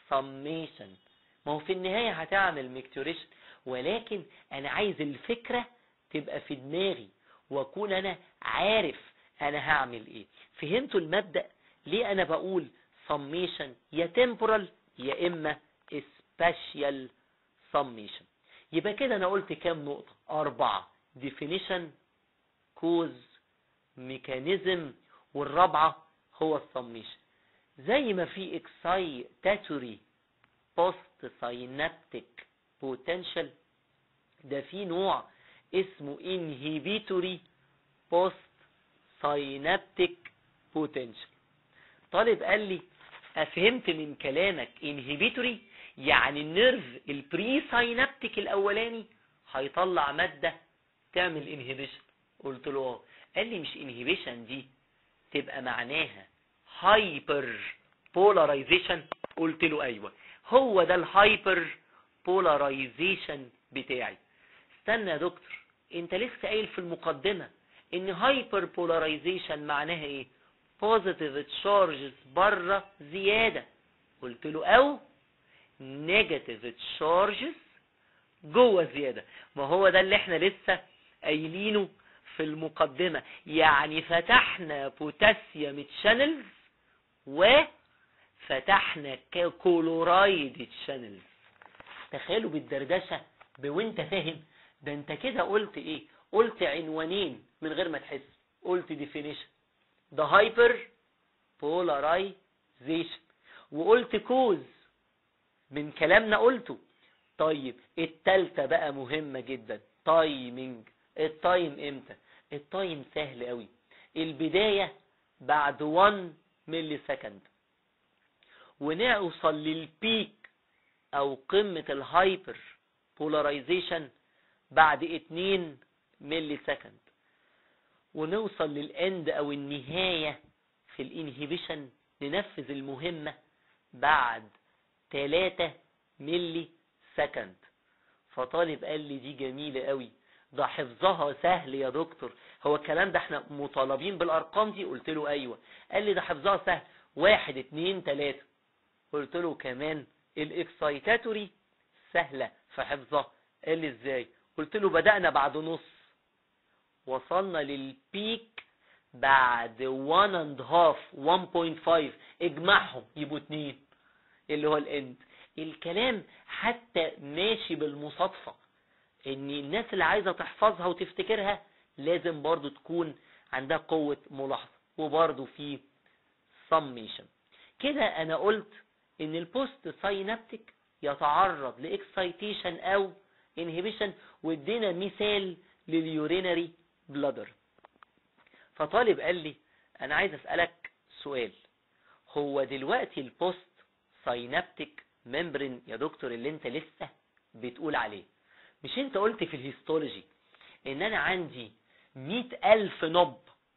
سميشن ما هو في النهاية هتعمل ميكتوريشن ولكن انا عايز الفكرة تبقى في دماغي واكون انا عارف انا هعمل ايه فهمتوا المبدأ ليه انا بقول سميشن يا temporal يا اما spatial summation يبقى كده انا قلت كام نقطة اربعة definition cause mechanism والرابعة هو السميشن زي ما في excitatory post synaptic potential ده في نوع اسمه inhibitory post synaptic potential طالب قال لي افهمت من كلامك inhibitory يعني النيرف البري ساينابتيك الاولاني هيطلع مادة تعمل انهبيشن قلت له اه قال لي مش انهبيشن دي تبقى معناها هايبر بولاريزيشن قلت له ايوه هو ده الهايبر بولاريزيشن بتاعي استنى يا دكتور انت لسه قايل في المقدمة ان هايبر بولاريزيشن معناها ايه بوزيتيف تشارجز بره زيادة قلت له او نيجاتيف تشارجز جوه زيادة ما هو ده اللي احنا لسه قايلينه في المقدمة يعني فتحنا بوتاسيوم تشانلز وفتحنا كلورايد تشانلز تخيلوا بالدردشة بوانت فاهم ده انت كده قلت ايه قلت عنوانين من غير ما تحس قلت definition ده هايبر بولارايزيشن وقلت كوز من كلامنا قلته طيب التالتة بقى مهمة جدا تايمينج التايم امتى التايم سهل قوي البداية بعد 1 ملي سكند ونوصل للبيك او قمة الهايبر بولاريزيشن بعد 2 ملي سكند ونوصل للاند او النهاية في الانهيبيشن ننفذ المهمة بعد 3 ملي سكند فطالب قال لي دي جميلة قوي ده حفظها سهل يا دكتور هو الكلام ده احنا مطالبين بالارقام دي قلت له ايوه قال لي ده حفظها سهل واحد اتنين تلاتة قلت له كمان الاكسايتاتوري سهلة في حفظها قال لي ازاي قلت له بدأنا بعد نص وصلنا للبيك بعد 1 and half 1.5 اجمعهم يبقوا اتنين اللي هو الاند الكلام حتى ماشي بالمصادفة ان الناس اللي عايزة تحفظها وتفتكرها لازم برضو تكون عندها قوة ملاحظة وبرضو في summation كده انا قلت ان البوست ساينابتيك يتعرض لاكسايتيشن او انهبيشن وادينا مثال لليورينري بلادر فطالب قال لي انا عايز اسألك سؤال هو دلوقتي البوست ساينابتيك ممبرين يا دكتور اللي انت لسه بتقول عليه مش انت قلت في الهيستولوجي ان انا عندي مئة الف نب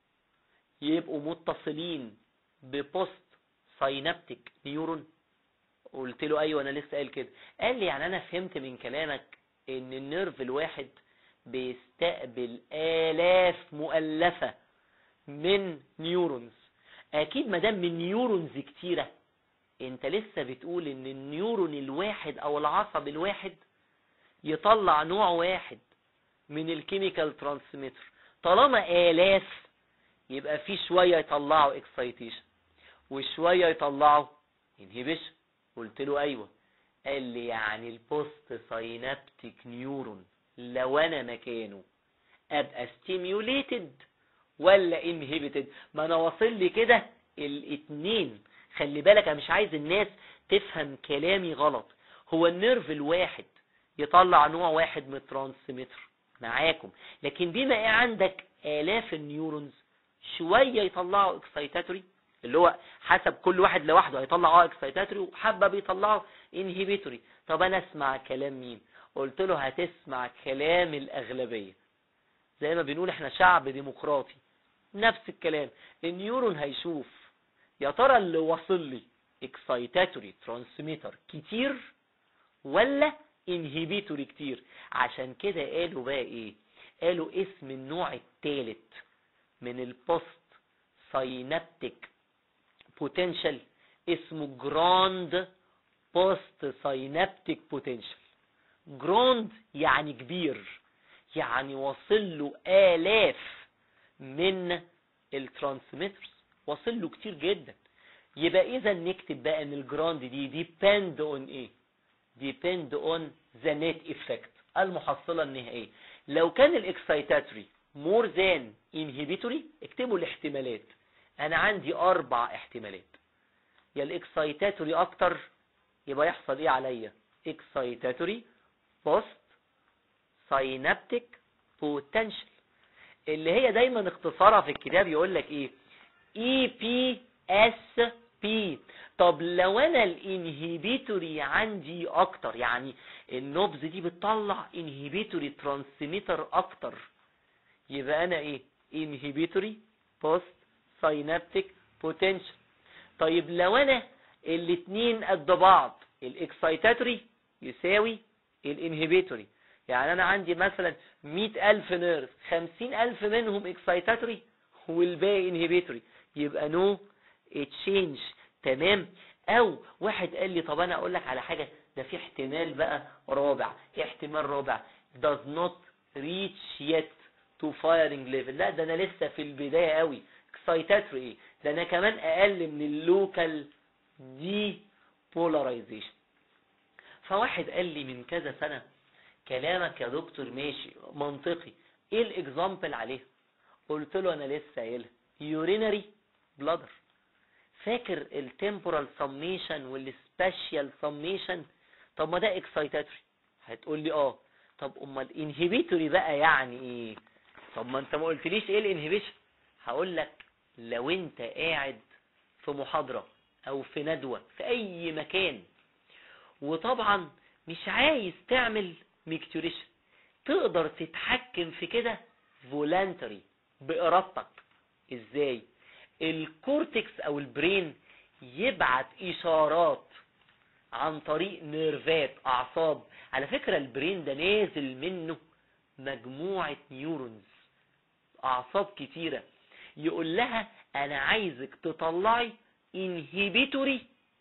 يبقوا متصلين ببوست ساينابتيك نيورون قلت له ايوه انا لسه قايل كده قال لي يعني انا فهمت من كلامك ان النيرف الواحد بيستقبل الاف مؤلفة من نيورونز اكيد ما دام من نيورونز كتيرة انت لسه بتقول ان النيورون الواحد او العصب الواحد يطلع نوع واحد من الكيميكال ترانسميتر طالما آلاف يبقى في شوية يطلعوا اكسايتيشن وشوية يطلعوا انهبيشن قلت له ايوه قال لي يعني البوست ساينابتيك نيورون لو انا مكانه ابقى ستيميوليتد ولا انهبيتد ما انا واصل لي كده الاتنين خلي بالك انا مش عايز الناس تفهم كلامي غلط هو النيرف الواحد يطلع نوع واحد من الترانسميتر معاكم لكن بما ايه عندك الاف النيورونز شوية يطلعوا اكسايتاتوري اللي هو حسب كل واحد لوحده هيطلع اه اكسايتاتوري وحبة بيطلعوا انهيبيتوري طب انا اسمع كلام مين قلت له هتسمع كلام الاغلبية زي ما بنقول احنا شعب ديمقراطي نفس الكلام النيورون هيشوف يا ترى اللي واصل لي اكسايتاتوري ترانسميتر كتير ولا انهيبيتوري كتير عشان كده قالوا بقى ايه قالوا اسم النوع الثالث من البوست ساينابتيك بوتنشال اسمه جراند بوست ساينابتيك بوتنشال جراند يعني كبير يعني واصل له آلاف من الترانسميترز واصل له كتير جدا يبقى اذا نكتب بقى ان الجراند دي depend on ايه depend on the net effect المحصلة النهائية لو كان الاكسايتاتوري more than inhibitory اكتبوا الاحتمالات انا عندي اربع احتمالات يا الاكسايتاتوري اكتر يبقى يحصل ايه عليا اكسايتاتوري بوست ساينابتيك بوتنشال اللي هي دايما اختصارها في الكتاب يقول لك ايه اي بي اس بي طب لو انا الانهيبيتوري عندي اكتر يعني النبز دي بتطلع انهيبيتوري ترانسميتر اكتر يبقى انا ايه انهيبيتوري بوست ساينابتيك بوتنشال طيب لو انا الاتنين قد بعض الاكسايتاتوري يساوي الانهيبيتوري يعني انا عندي مثلا مئة الف نيرف خمسين الف منهم اكسايتاتوري والباقي انهيبيتوري يبقى نو تشينج تمام او واحد قال لي طب انا اقول لك على حاجة ده في احتمال بقى رابع ايه احتمال رابع does not reach yet to firing level لا ده انا لسه في البداية قوي اكسايتاتوري ايه ده انا كمان اقل من اللوكال دي بولاريزيشن فواحد قال لي من كذا سنة كلامك يا دكتور ماشي منطقي ايه الاكزامبل عليه قلت له انا لسه قايلها يورينري بلادر فاكر التمبورال سميشن والسبيشال سميشن طب ما ده اكسايتاتوري هتقول لي اه طب امال انهبيتوري بقى يعني ايه طب ما انت ما قلتليش ايه الانهبيشن هقول لك لو انت قاعد في محاضرة او في ندوة في اي مكان وطبعا مش عايز تعمل ميكتوريشن تقدر تتحكم في كده فولانتري بإرادتك ازاي الكورتكس او البرين يبعت اشارات عن طريق نيرفات اعصاب على فكرة البرين ده نازل منه مجموعة نيورونز اعصاب كتيرة يقول لها انا عايزك تطلعي انهبيتوري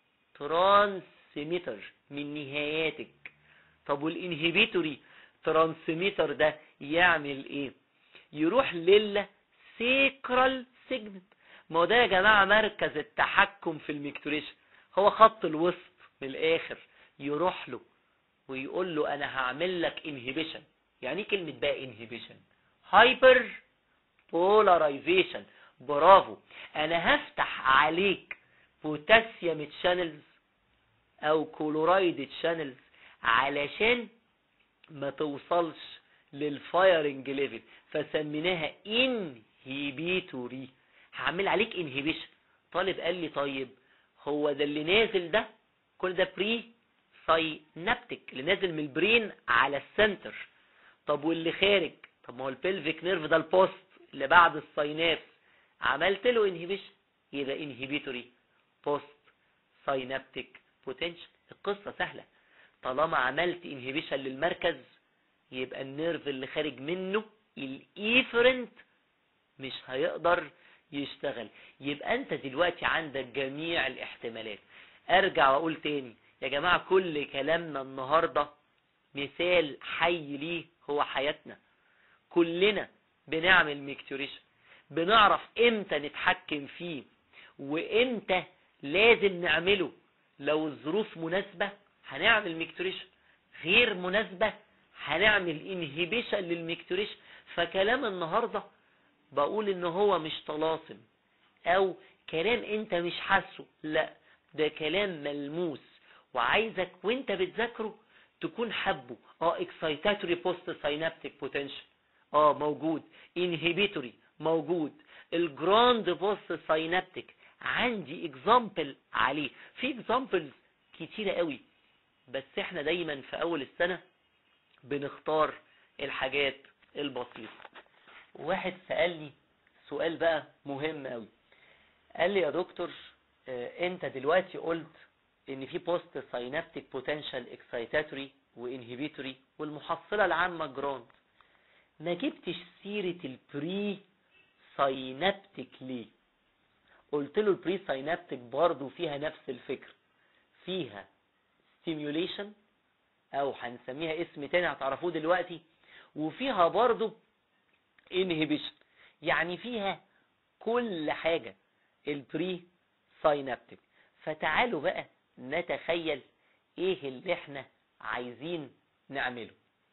ترانسميتر من نهاياتك طب والانهبيتوري ترانسميتر ده يعمل ايه يروح لل سيكرال سيجمنت ما هو ده يا جماعة مركز التحكم في الميكتوريشن هو خط الوسط من الاخر يروح له ويقول له انا هعمل لك انهبيشن يعني ايه كلمة بقى انهبيشن هايبر بولاريزيشن برافو انا هفتح عليك بوتاسيوم تشانلز او كلورايد تشانلز علشان ما توصلش للفايرنج ليفل فسميناها انهيبيتوري هعمل عليك انهيبيشن طالب قال لي طيب هو ده اللي نازل ده كل ده بري ساينابتيك اللي نازل من البرين على السنتر طب واللي خارج طب ما هو البلفيك نيرف ده البوست اللي بعد الساينابس عملت له انهيبيشن يبقى انهيبيتوري بوست ساينابتيك بوتنشال القصه سهله طالما عملت انهيبيشن للمركز يبقى النيرف اللي خارج منه الايفرنت مش هيقدر يشتغل يبقى انت دلوقتي عندك جميع الاحتمالات ارجع واقول تاني يا جماعة كل كلامنا النهاردة مثال حي ليه هو حياتنا كلنا بنعمل ميكتوريشن بنعرف امتى نتحكم فيه وامتى لازم نعمله لو الظروف مناسبة هنعمل ميكتوريشن غير مناسبة هنعمل انهيبيشن للميكتوريشن فكلام النهاردة بقول ان هو مش طلاسم او كلام انت مش حاسه لا ده كلام ملموس وعايزك وانت بتذاكره تكون حبه اه اكسايتاتوري بوست ساينابتيك بوتنشال اه موجود انهبيتوري موجود الجراند بوست ساينابتيك عندي اكزامبل عليه في اكزامبلز كتيرة قوي بس احنا دايما في اول السنة بنختار الحاجات البسيطة واحد سألني سؤال بقى مهم قوي قال لي يا دكتور اه انت دلوقتي قلت ان في بوست ساينابتيك بوتنشال اكسايتاتوري وانهبيتوري والمحصلة العامة جراند ما جبتش سيرة البري ساينابتيك ليه قلت له البري ساينابتيك برضه فيها نفس الفكر فيها stimulation او هنسميها اسم تاني هتعرفوه دلوقتي وفيها برضه inhibition يعني فيها كل حاجة البري ساينابتيك فتعالوا بقى نتخيل ايه اللي احنا عايزين نعمله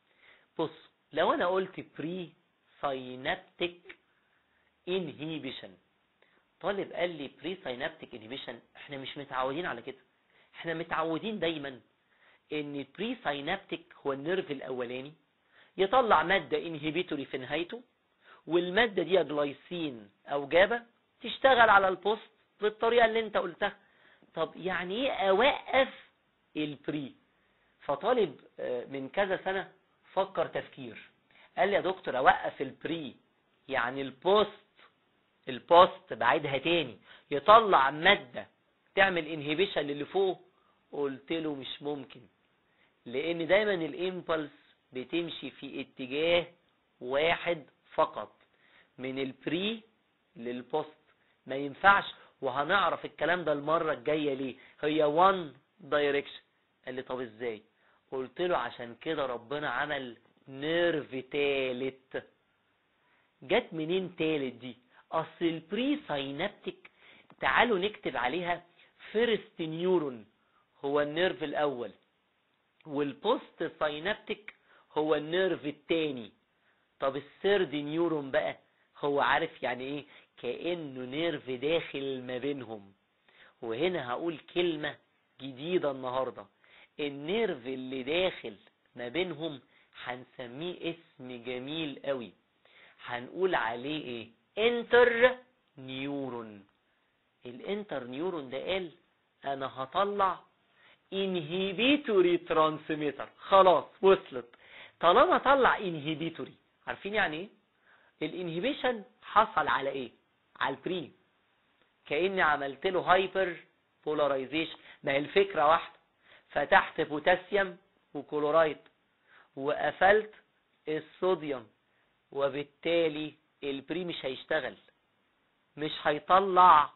بص لو انا قلت بري ساينابتيك انهيبيشن طالب قال لي بري ساينابتيك انهيبيشن احنا مش متعودين على كده احنا متعودين دايما ان البري ساينابتيك هو النيرف الاولاني يطلع مادة انهبيتوري في نهايته والمادة دي جلايسين او جابا تشتغل على البوست بالطريقة اللي انت قلتها طب يعني ايه اوقف البري فطالب من كذا سنة فكر تفكير قال لي يا دكتور اوقف البري يعني البوست البوست بعيدها تاني يطلع مادة تعمل انهبيشن للي فوق قلت له مش ممكن لان دايما الامبلس بتمشي في اتجاه واحد فقط من البري للبوست ما ينفعش وهنعرف الكلام ده المرة الجاية ليه هي وان دايركشن قال لي طب ازاي قلت له عشان كده ربنا عمل نيرف تالت جت منين تالت دي اصل البري ساينابتيك تعالوا نكتب عليها فيرست نيورون هو النيرف الاول والبوست ساينابتيك هو النيرف التاني طب الثيرد نيورون بقى هو عارف يعني ايه كأنه نيرف داخل ما بينهم وهنا هقول كلمة جديدة النهاردة النيرف اللي داخل ما بينهم هنسميه اسم جميل قوي هنقول عليه ايه انتر نيورون الانتر نيورون ده قال انا هطلع انهيبيتوري ترانسميتر خلاص وصلت طالما طلع انهيبيتوري عارفين يعني ايه الانهيبيشن حصل على ايه على البري كاني عملت له هايبر بولاريزيشن ما هي الفكره واحده فتحت بوتاسيوم وكلورايد وقفلت الصوديوم وبالتالي البري مش هيشتغل مش هيطلع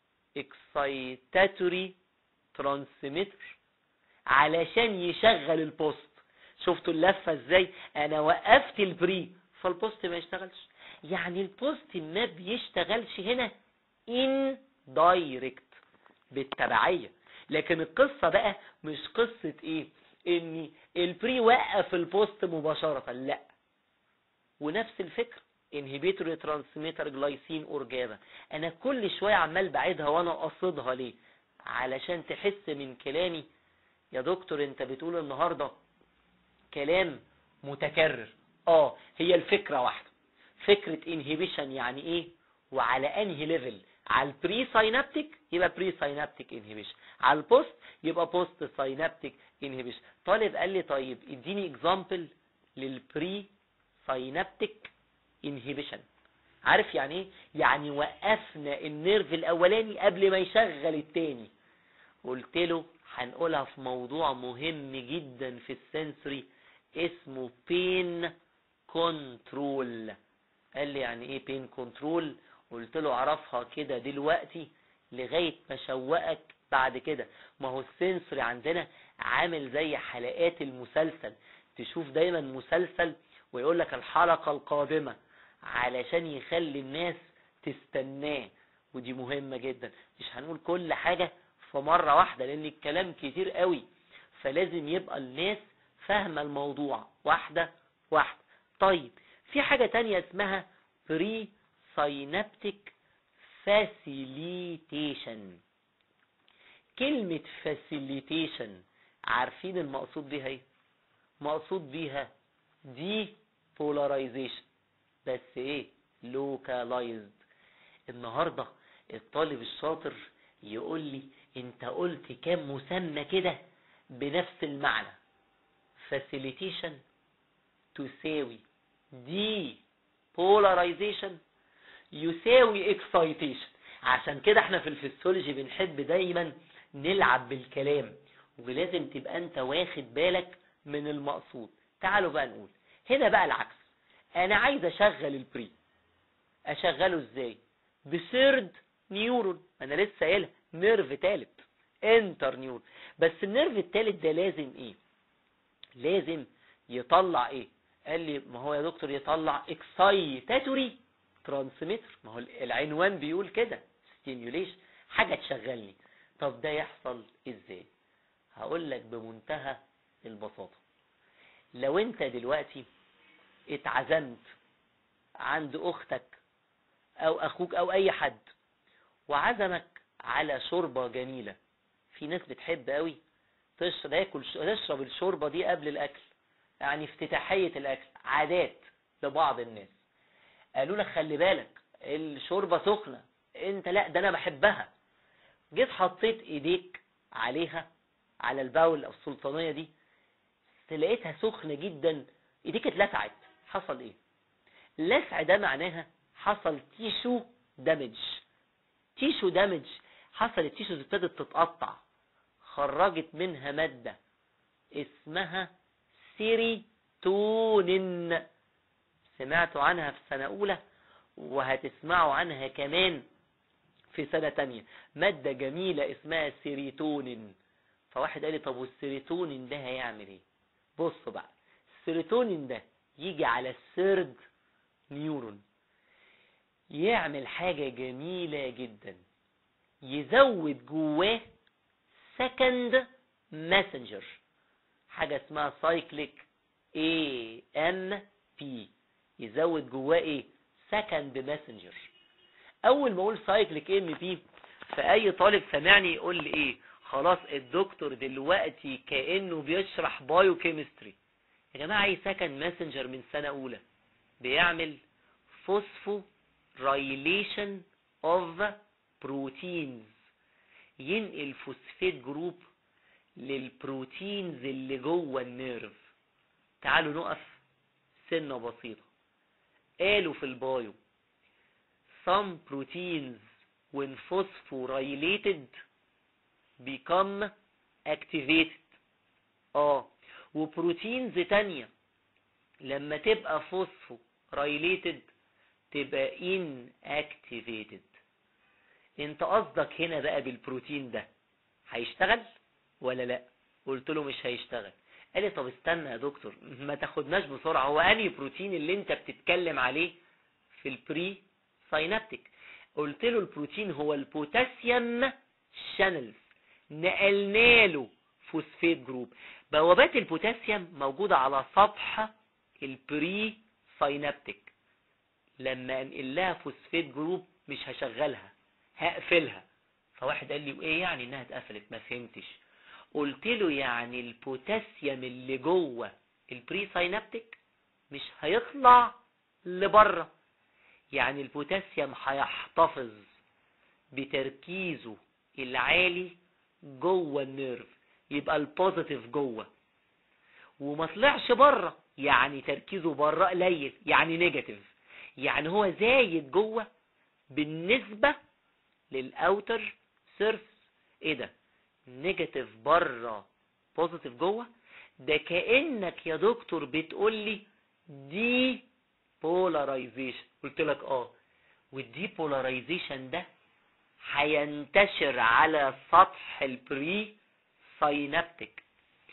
اكسايتاتوري ترانسميتر علشان يشغل البوست شفتوا اللفة ازاي انا وقفت البري فالبوست ما يشتغلش يعني البوست ما بيشتغلش هنا ان دايركت بالتبعية لكن القصة بقى مش قصة ايه ان البري وقف البوست مباشرة لا ونفس الفكرة انهبيتوري ترانسميتر جلايسين اورجابا انا كل شوية عمال بعيدها وانا قصدها ليه علشان تحس من كلامي يا دكتور انت بتقول النهاردة كلام متكرر اه هي الفكرة واحدة فكرة انهبيشن يعني ايه وعلى انهي ليفل على البري ساينابتيك يبقى بري ساينابتيك انهبيشن على البوست يبقى بوست ساينابتيك انهبيشن طالب قال لي طيب اديني اكزامبل للبري ساينابتيك انهبيشن عارف يعني ايه يعني وقفنا النيرف الاولاني قبل ما يشغل التاني قلت له هنقولها في موضوع مهم جدا في السنسوري اسمه بين كنترول قال لي يعني ايه بين كنترول قلت له اعرفها كده دلوقتي لغاية ما شوقك بعد كده ما هو السنسوري عندنا عامل زي حلقات المسلسل تشوف دايما مسلسل ويقول لك الحلقة القادمة علشان يخلي الناس تستناه ودي مهمة جدا مش هنقول كل حاجة في مرة واحدة لان الكلام كتير قوي فلازم يبقى الناس فاهمة الموضوع واحدة واحدة طيب في حاجة تانية اسمها بري ساينابتيك فاسيليتيشن كلمة فاسيليتيشن عارفين المقصود بيها ايه مقصود بيها دي بولاريزيشن بس ايه لوكالايزد النهارده الطالب الشاطر يقول لي انت قلت كام مسمى كده بنفس المعنى facilitation تساوي دي polarization يساوي excitation عشان كده احنا في الفسيولوجي بنحب دايما نلعب بالكلام ولازم تبقى انت واخد بالك من المقصود تعالوا بقى نقول هنا بقى العكس انا عايز اشغل البري اشغله ازاي بسيرد نيورون انا لسه قايلها نيرف تالت انتر نيورون بس النيرف التالت ده لازم ايه لازم يطلع ايه قال لي ما هو يا دكتور يطلع اكسايتاتوري ترانسميتر ما هو العنوان بيقول كده ستيميوليشن حاجه تشغلني طب ده يحصل ازاي هقول لك بمنتهى البساطه لو انت دلوقتي اتعزمت عند اختك او اخوك او اي حد وعزمك على شوربه جميله في ناس بتحب قوي تشرب ياكل تشرب الشوربه دي قبل الاكل يعني افتتاحيه الاكل عادات لبعض الناس قالوا لك خلي بالك الشوربه سخنه انت لا ده انا بحبها جيت حطيت ايديك عليها على الباول او السلطانيه دي لقيتها سخنه جدا ايديك اتلسعت حصل ايه اللسع ده معناها حصل تيشو دامج تيشو دامج حصل التيشوز ابتدت تتقطع خرجت منها مادة اسمها سيريتونين سمعتوا عنها في سنة أولى وهتسمعوا عنها كمان في سنة تانية مادة جميلة اسمها سيريتونين فواحد قال لي طب والسيريتونين ده هيعمل ايه بص بقى السيريتونين ده يجي على السيرد نيورون يعمل حاجة جميلة جدا يزود جواه سكند ماسنجر حاجة اسمها سايكليك اي ام بي يزود جواه ايه سكند ماسنجر اول ما اقول سايكليك ام بي فاي طالب سمعني يقول لي ايه خلاص الدكتور دلوقتي كانه بيشرح بايو كيمستري يا جماعه اي سكند ماسنجر من سنه اولى بيعمل فوسفو رايليشن اوف بروتينز ينقل فوسفيت جروب للبروتينز اللي جوه النيرف تعالوا نقف سنة بسيطة قالوا في البايو some proteins when phosphorylated become activated اه وبروتينز تانية لما تبقى phosphorylated تبقى inactivated انت قصدك هنا بقى بالبروتين ده هيشتغل ولا لا قلت له مش هيشتغل قال لي طب استنى يا دكتور ما تاخدناش بسرعه هو انهي بروتين اللي انت بتتكلم عليه في البري ساينابتيك قلت له البروتين هو البوتاسيوم شانلز نقلنا له فوسفيت جروب بوابات البوتاسيوم موجوده على سطح البري ساينابتيك لما انقل لها فوسفيت جروب مش هشغلها هقفلها فواحد قال لي وايه يعني انها اتقفلت ما فهمتش قلت له يعني البوتاسيوم اللي جوه البري ساينابتيك مش هيطلع لبره يعني البوتاسيوم هيحتفظ بتركيزه العالي جوه النيرف يبقى البوزيتيف جوه وما طلعش بره يعني تركيزه بره قليل يعني نيجاتيف يعني هو زايد جوه بالنسبه للاوتر سيرفس ايه ده نيجاتيف بره بوزيتيف جوه ده كانك يا دكتور بتقول لي دي بولاريزيشن قلت لك اه والدي بولاريزيشن ده هينتشر على سطح البري ساينابتيك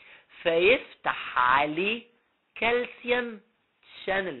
فيفتح عليه كالسيوم شانلز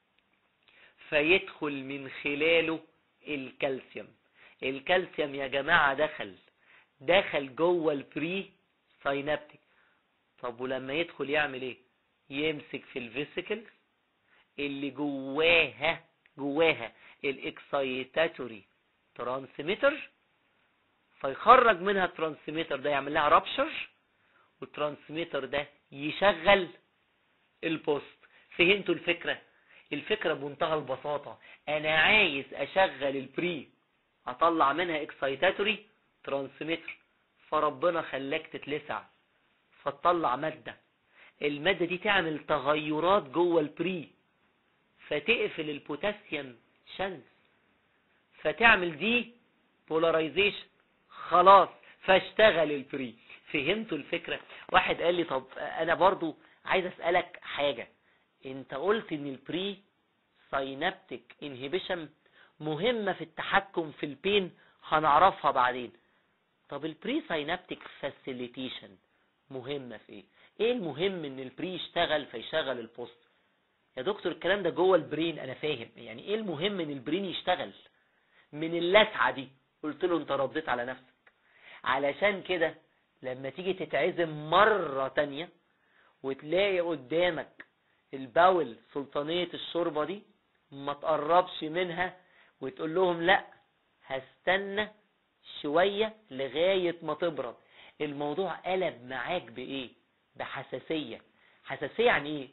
فيدخل من خلاله الكالسيوم الكالسيوم يا جماعة دخل دخل جوه البري ساينابتيك طب ولما يدخل يعمل ايه يمسك في الفيسيكلز اللي جواها جواها الاكسايتاتوري ترانسميتر فيخرج منها الترانسميتر ده يعمل لها رابشر والترانسميتر ده يشغل البوست فهمتوا الفكرة الفكرة بمنتهى البساطة انا عايز اشغل البري اطلع منها اكسايتاتوري ترانسميتر فربنا خلاك تتلسع فتطلع مادة المادة دي تعمل تغيرات جوه البري فتقفل البوتاسيوم شنز فتعمل دي بولاريزيشن خلاص فاشتغل البري فهمتوا الفكرة واحد قال لي طب انا برضو عايز اسألك حاجة انت قلت ان البري ساينابتيك انهيبيشن مهمة في التحكم في البين هنعرفها بعدين طب البري ساينابتيك فاسيليتيشن مهمة في ايه ايه المهم ان البري يشتغل فيشغل البوست يا دكتور الكلام ده جوه البرين انا فاهم يعني ايه المهم ان البرين يشتغل من اللسعة دي قلت له انت رديت على نفسك علشان كده لما تيجي تتعزم مرة تانية وتلاقي قدامك الباول سلطانية الشوربة دي ما تقربش منها وتقول لهم لا هستنى شوية لغاية ما تبرد الموضوع قلب معاك بايه بحساسية حساسية يعني ايه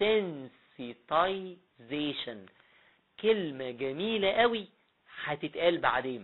sensitization كلمة جميلة قوي هتتقال بعدين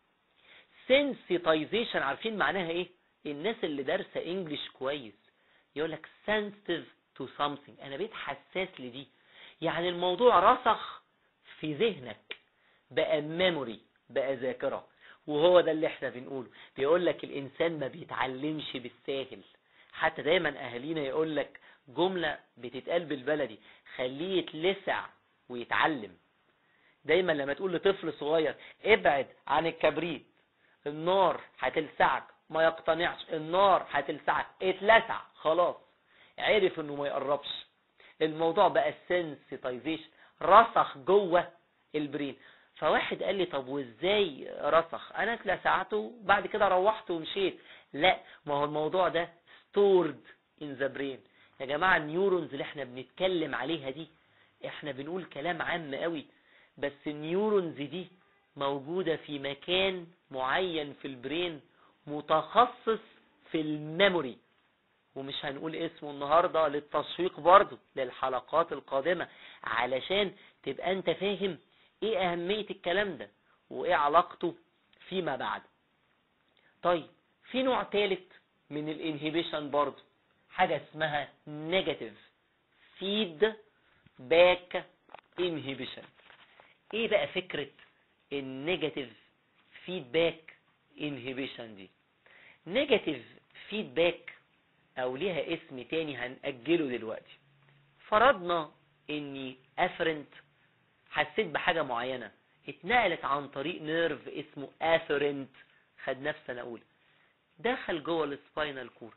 sensitization عارفين معناها ايه الناس اللي دارسة انجليش كويس يقولك sensitive to something انا بقيت حساس لدي يعني الموضوع رسخ في ذهنك بقى ميموري بقى ذاكرة وهو ده اللي احنا بنقوله بيقول لك الانسان ما بيتعلمش بالساهل حتى دايما اهالينا يقول لك جملة بتتقال بالبلدي خليه يتلسع ويتعلم دايما لما تقول لطفل صغير ابعد عن الكبريت النار هتلسعك ما يقتنعش النار هتلسعك اتلسع خلاص عرف انه ما يقربش الموضوع بقى سنسيتايزيشن رسخ جوه البرين فواحد قال لي طب وازاي رسخ انا اتلسعته بعد كده روحت ومشيت لا ما هو الموضوع ده stored in the brain يا جماعة النيورونز اللي احنا بنتكلم عليها دي احنا بنقول كلام عام قوي بس النيورونز دي موجودة في مكان معين في البرين متخصص في الميموري ومش هنقول اسمه النهاردة للتشويق برضو للحلقات القادمة علشان تبقى انت فاهم ايه اهمية الكلام ده وايه علاقته فيما بعد طيب في نوع ثالث من الانهيبيشن برضو حاجة اسمها نيجاتيف فيد باك انهيبيشن ايه بقى فكرة النيجاتيف فيدباك انهيبيشن دي نيجاتيف فيدباك او ليها اسم تاني هنأجله دلوقتي فرضنا اني افرنت حسيت بحاجة معينة اتنقلت عن طريق نيرف اسمه افرنت خدناه في سنة اولى دخل جوه السباينال كورد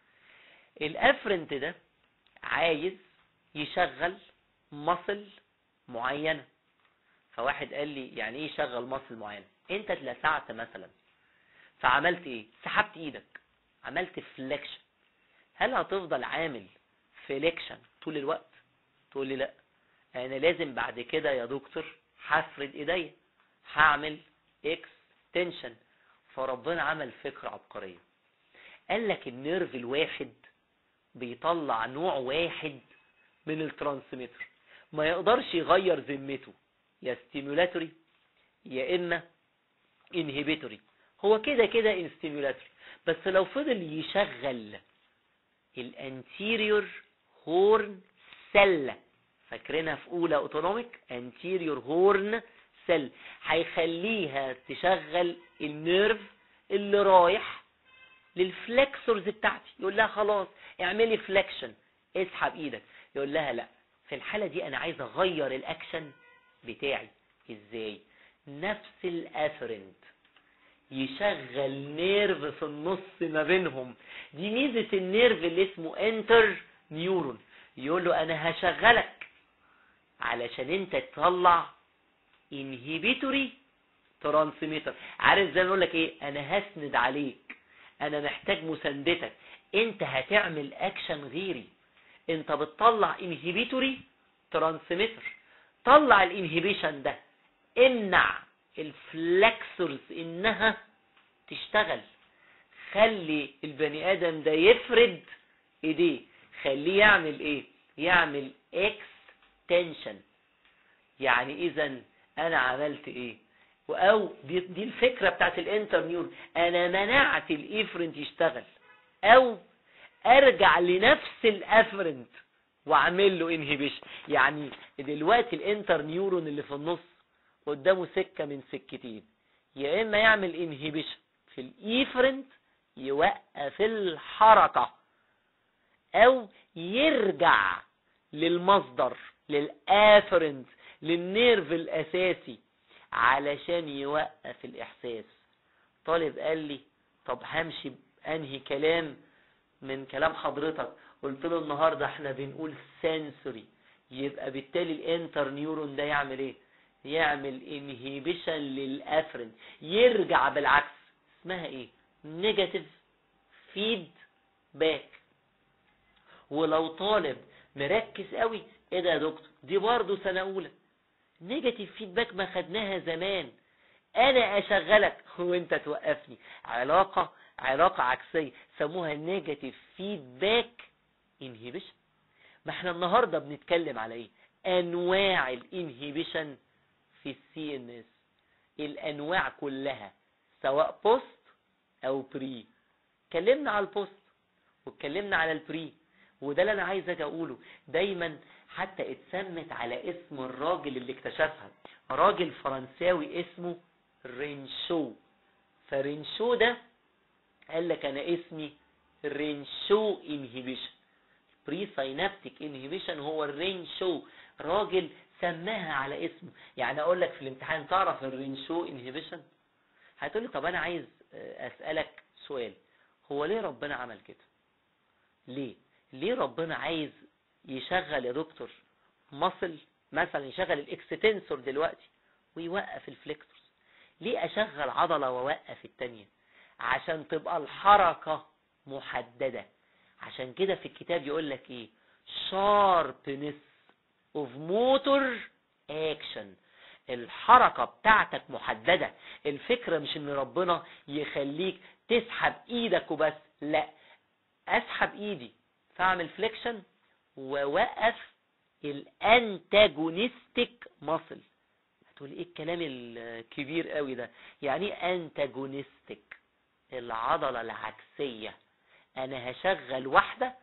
الافرنت ده عايز يشغل مصل معينة فواحد قال لي يعني ايه يشغل مصل معينة انت اتلسعت مثلا فعملت ايه سحبت ايدك عملت فليكشن هل هتفضل عامل فليكشن طول الوقت تقول لي لا انا لازم بعد كده يا دكتور هفرد ايديا هعمل اكستنشن فربنا عمل فكرة عبقرية قال لك النيرف الواحد بيطلع نوع واحد من الترانسميتر ما يقدرش يغير ذمته يا ستيمولاتوري يا اما انهبيتوري هو كده كده انستيمولاتوري بس لو فضل يشغل الانتيريور هورن سيل فاكرينها في اولى اوتونوميك انتيريور هورن سيل هيخليها تشغل النيرف اللي رايح للفلكسورز بتاعتي يقول لها خلاص اعملي فليكشن اسحب ايدك يقول لها لا في الحالة دي انا عايز اغير الاكشن بتاعي ازاي نفس الافرنت يشغل نيرف في النص ما بينهم دي ميزة النيرف اللي اسمه انتر نيورون يقول له انا هشغلك علشان انت تطلع انهبيتوري ترانسميتر عارف زي ما اقول لك ايه انا هسند عليك انا محتاج مساندتك انت هتعمل اكشن غيري انت بتطلع انهبيتوري ترانسميتر طلع الانهبيشن ده امنع الفلكسورز انها تشتغل خلي البني ادم ده يفرد ايديه خليه يعمل ايه يعمل اكستنشن يعني اذا انا عملت ايه او دي, دي الفكره بتاعت الانتر نيورون انا منعت الافرنت يشتغل او ارجع لنفس الافرنت واعمل له انهبيشن يعني دلوقتي الانتر نيورون اللي في النص قدامه سكه من سكتين يا اما يعمل انهبيشن في الايفرنت يوقف الحركه او يرجع للمصدر للافرنت للنيرف الاساسي علشان يوقف الاحساس طالب قال لي طب همشي بانهي كلام من كلام حضرتك قلت له النهارده احنا بنقول سنسوري يبقى بالتالي الانتر نيورون ده يعمل ايه يعمل انهيبيشن للافرنت يرجع بالعكس اسمها ايه نيجاتيف فيد باك ولو طالب مركز قوي ايه ده يا دكتور دي برضه سنه اولى نيجاتيف فيدباك ما خدناها زمان انا اشغلك وانت توقفني علاقة علاقة عكسية سموها نيجاتيف فيدباك انهيبيشن ما احنا النهاردة بنتكلم على ايه انواع الانهيبيشن في السي ان اس الانواع كلها سواء بوست او بري اتكلمنا على البوست واتكلمنا على البري وده اللي انا عايز اجي اقوله دايما حتى اتسمت على اسم الراجل اللي اكتشفها راجل فرنساوي اسمه رينشو فرينشو ده قال لك انا اسمي رينشو انهيبيشن بري ساينابتيك انهيبيشن هو الرينشو راجل سماها على اسمه يعني اقول لك في الامتحان تعرف الرينشو انهيبيشن هتقولي طب انا عايز اسالك سؤال هو ليه ربنا عمل كده ليه ليه ربنا عايز يشغل يا دكتور مصل مثلا يشغل الاكستنسور دلوقتي ويوقف الفليكتورز ليه اشغل عضلة واوقف التانية عشان تبقى الحركة محددة عشان كده في الكتاب يقول لك ايه sharpness of motor action الحركة بتاعتك محددة الفكرة مش ان ربنا يخليك تسحب ايدك وبس لا اسحب ايدي فاعمل فليكشن ووقف الانتاجونستيك ماسل هتقول ايه الكلام الكبير قوي ده يعني ايه انتاجونستيك العضلة العكسية انا هشغل واحدة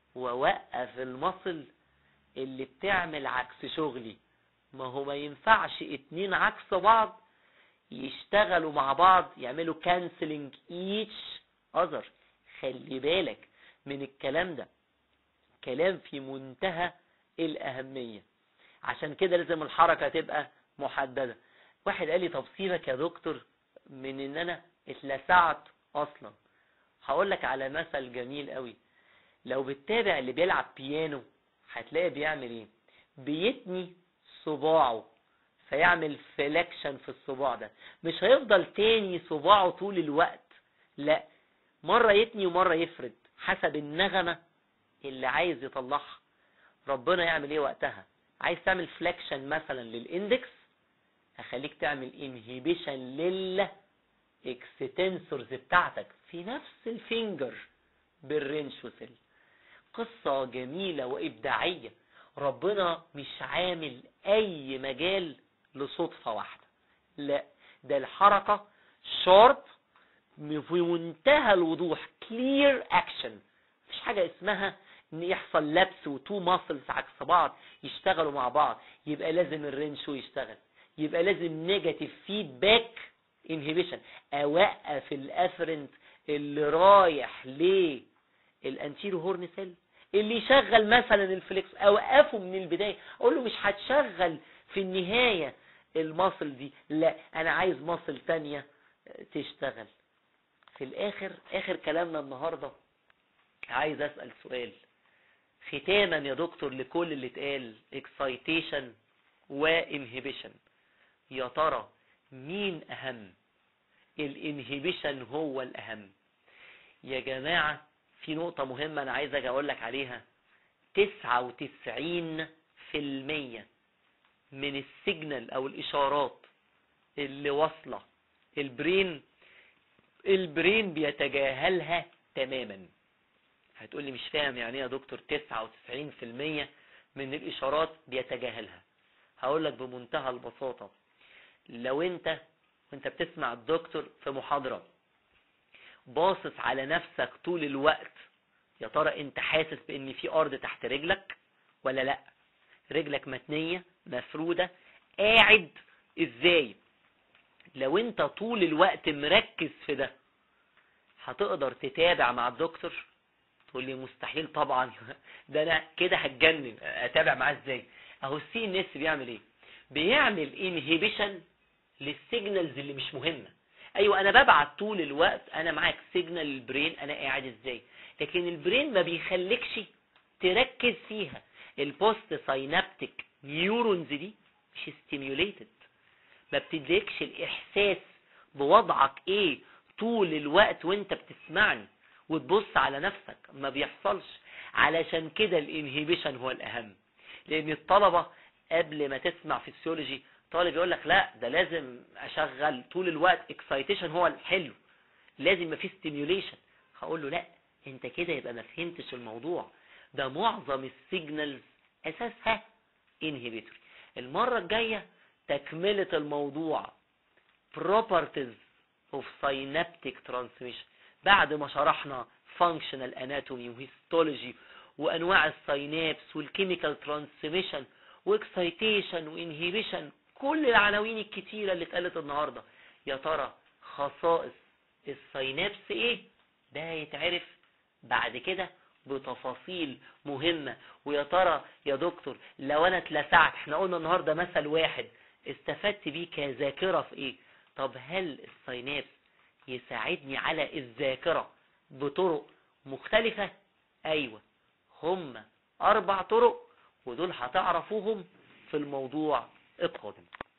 ووقف المصل اللي بتعمل عكس شغلي ما هو ما ينفعش اتنين عكس بعض يشتغلوا مع بعض يعملوا كانسلنج ايتش اذر خلي بالك من الكلام ده كلام في منتهى الأهمية عشان كده لازم الحركة تبقى محددة واحد قال لي طب سيبك يا دكتور من ان انا اتلسعت اصلا هقول لك على مثل جميل قوي لو بتتابع اللي بيلعب بيانو هتلاقي بيعمل ايه بيتني صباعه فيعمل فليكشن في الصباع ده مش هيفضل تاني صباعه طول الوقت لا مرة يتني ومرة يفرد حسب النغمة اللي عايز يطلعها ربنا يعمل ايه وقتها عايز تعمل فليكشن مثلا للاندكس هخليك تعمل انهيبيشن لل اكستنسورز بتاعتك في نفس الفينجر بالرينش وسل قصة جميلة وإبداعية ربنا مش عامل أي مجال لصدفة واحدة لا ده الحركة شارب في منتهى الوضوح كلير اكشن مفيش حاجة اسمها ان يحصل لبس وتو ماسلز عكس بعض يشتغلوا مع بعض يبقى لازم الرينشو يشتغل يبقى لازم نيجاتيف فيدباك انهبيشن اوقف الافرنت اللي رايح للانتيرو هورن سيل اللي يشغل مثلا الفليكس اوقفه من البدايه اقول له مش هتشغل في النهايه الماسل دي لا انا عايز ماسل تانية تشتغل في الاخر اخر كلامنا النهارده عايز اسال سؤال ختاما يا دكتور لكل اللي اتقال اكسايتيشن وانهبيشن يا ترى مين اهم الانهبيشن هو الاهم يا جماعة في نقطة مهمة انا عايز اجي اقول لك عليها تسعة وتسعين في المية من السيجنال او الاشارات اللي واصلة البرين البرين بيتجاهلها تماما هتقول لي مش فاهم يعني ايه يا دكتور تسعة وتسعين في المية من الاشارات بيتجاهلها هقول لك بمنتهى البساطة لو انت وانت بتسمع الدكتور في محاضرة باصص على نفسك طول الوقت يا ترى انت حاسس بان في ارض تحت رجلك ولا لا رجلك متنية مفرودة قاعد ازاي لو انت طول الوقت مركز في ده هتقدر تتابع مع الدكتور تقول لي مستحيل طبعا ده انا كده هتجنن اتابع معاه ازاي اهو السي ان اس بيعمل ايه بيعمل انهيبيشن للسيجنالز اللي مش مهمه ايوه انا ببعت طول الوقت انا معاك سيجنال البرين انا قاعد ازاي لكن البرين ما بيخليكش تركز فيها البوست ساينابتيك نيورونز دي مش ستيميوليتد ما بتديكش الاحساس بوضعك ايه طول الوقت وانت بتسمعني وتبص على نفسك ما بيحصلش علشان كده الانهيبيشن هو الاهم لان الطلبة قبل ما تسمع فيسيولوجي طالب يقول لك لا ده لازم اشغل طول الوقت اكسايتيشن هو الحلو لازم ما فيه ستيميوليشن هقول له لا انت كده يبقى ما فهمتش الموضوع ده معظم السيجنالز اساسها انهبيتوري المرة الجاية تكملة الموضوع properties of synaptic transmission بعد ما شرحنا functional anatomy وهيستولوجي وانواع الساينابس والكيميكال ترانسميشن واكسايتيشن وانهيبيشن كل العناوين الكتيرة اللي اتقالت النهاردة يا ترى خصائص الساينابس ايه ده هيتعرف بعد كده بتفاصيل مهمة ويا ترى يا دكتور لو انا اتلسعت احنا قلنا النهاردة مثل واحد استفدت بيه كذاكرة في ايه طب هل الساينابس يساعدني على الذاكرة بطرق مختلفة ايوه هم اربع طرق ودول هتعرفوهم في الموضوع القادم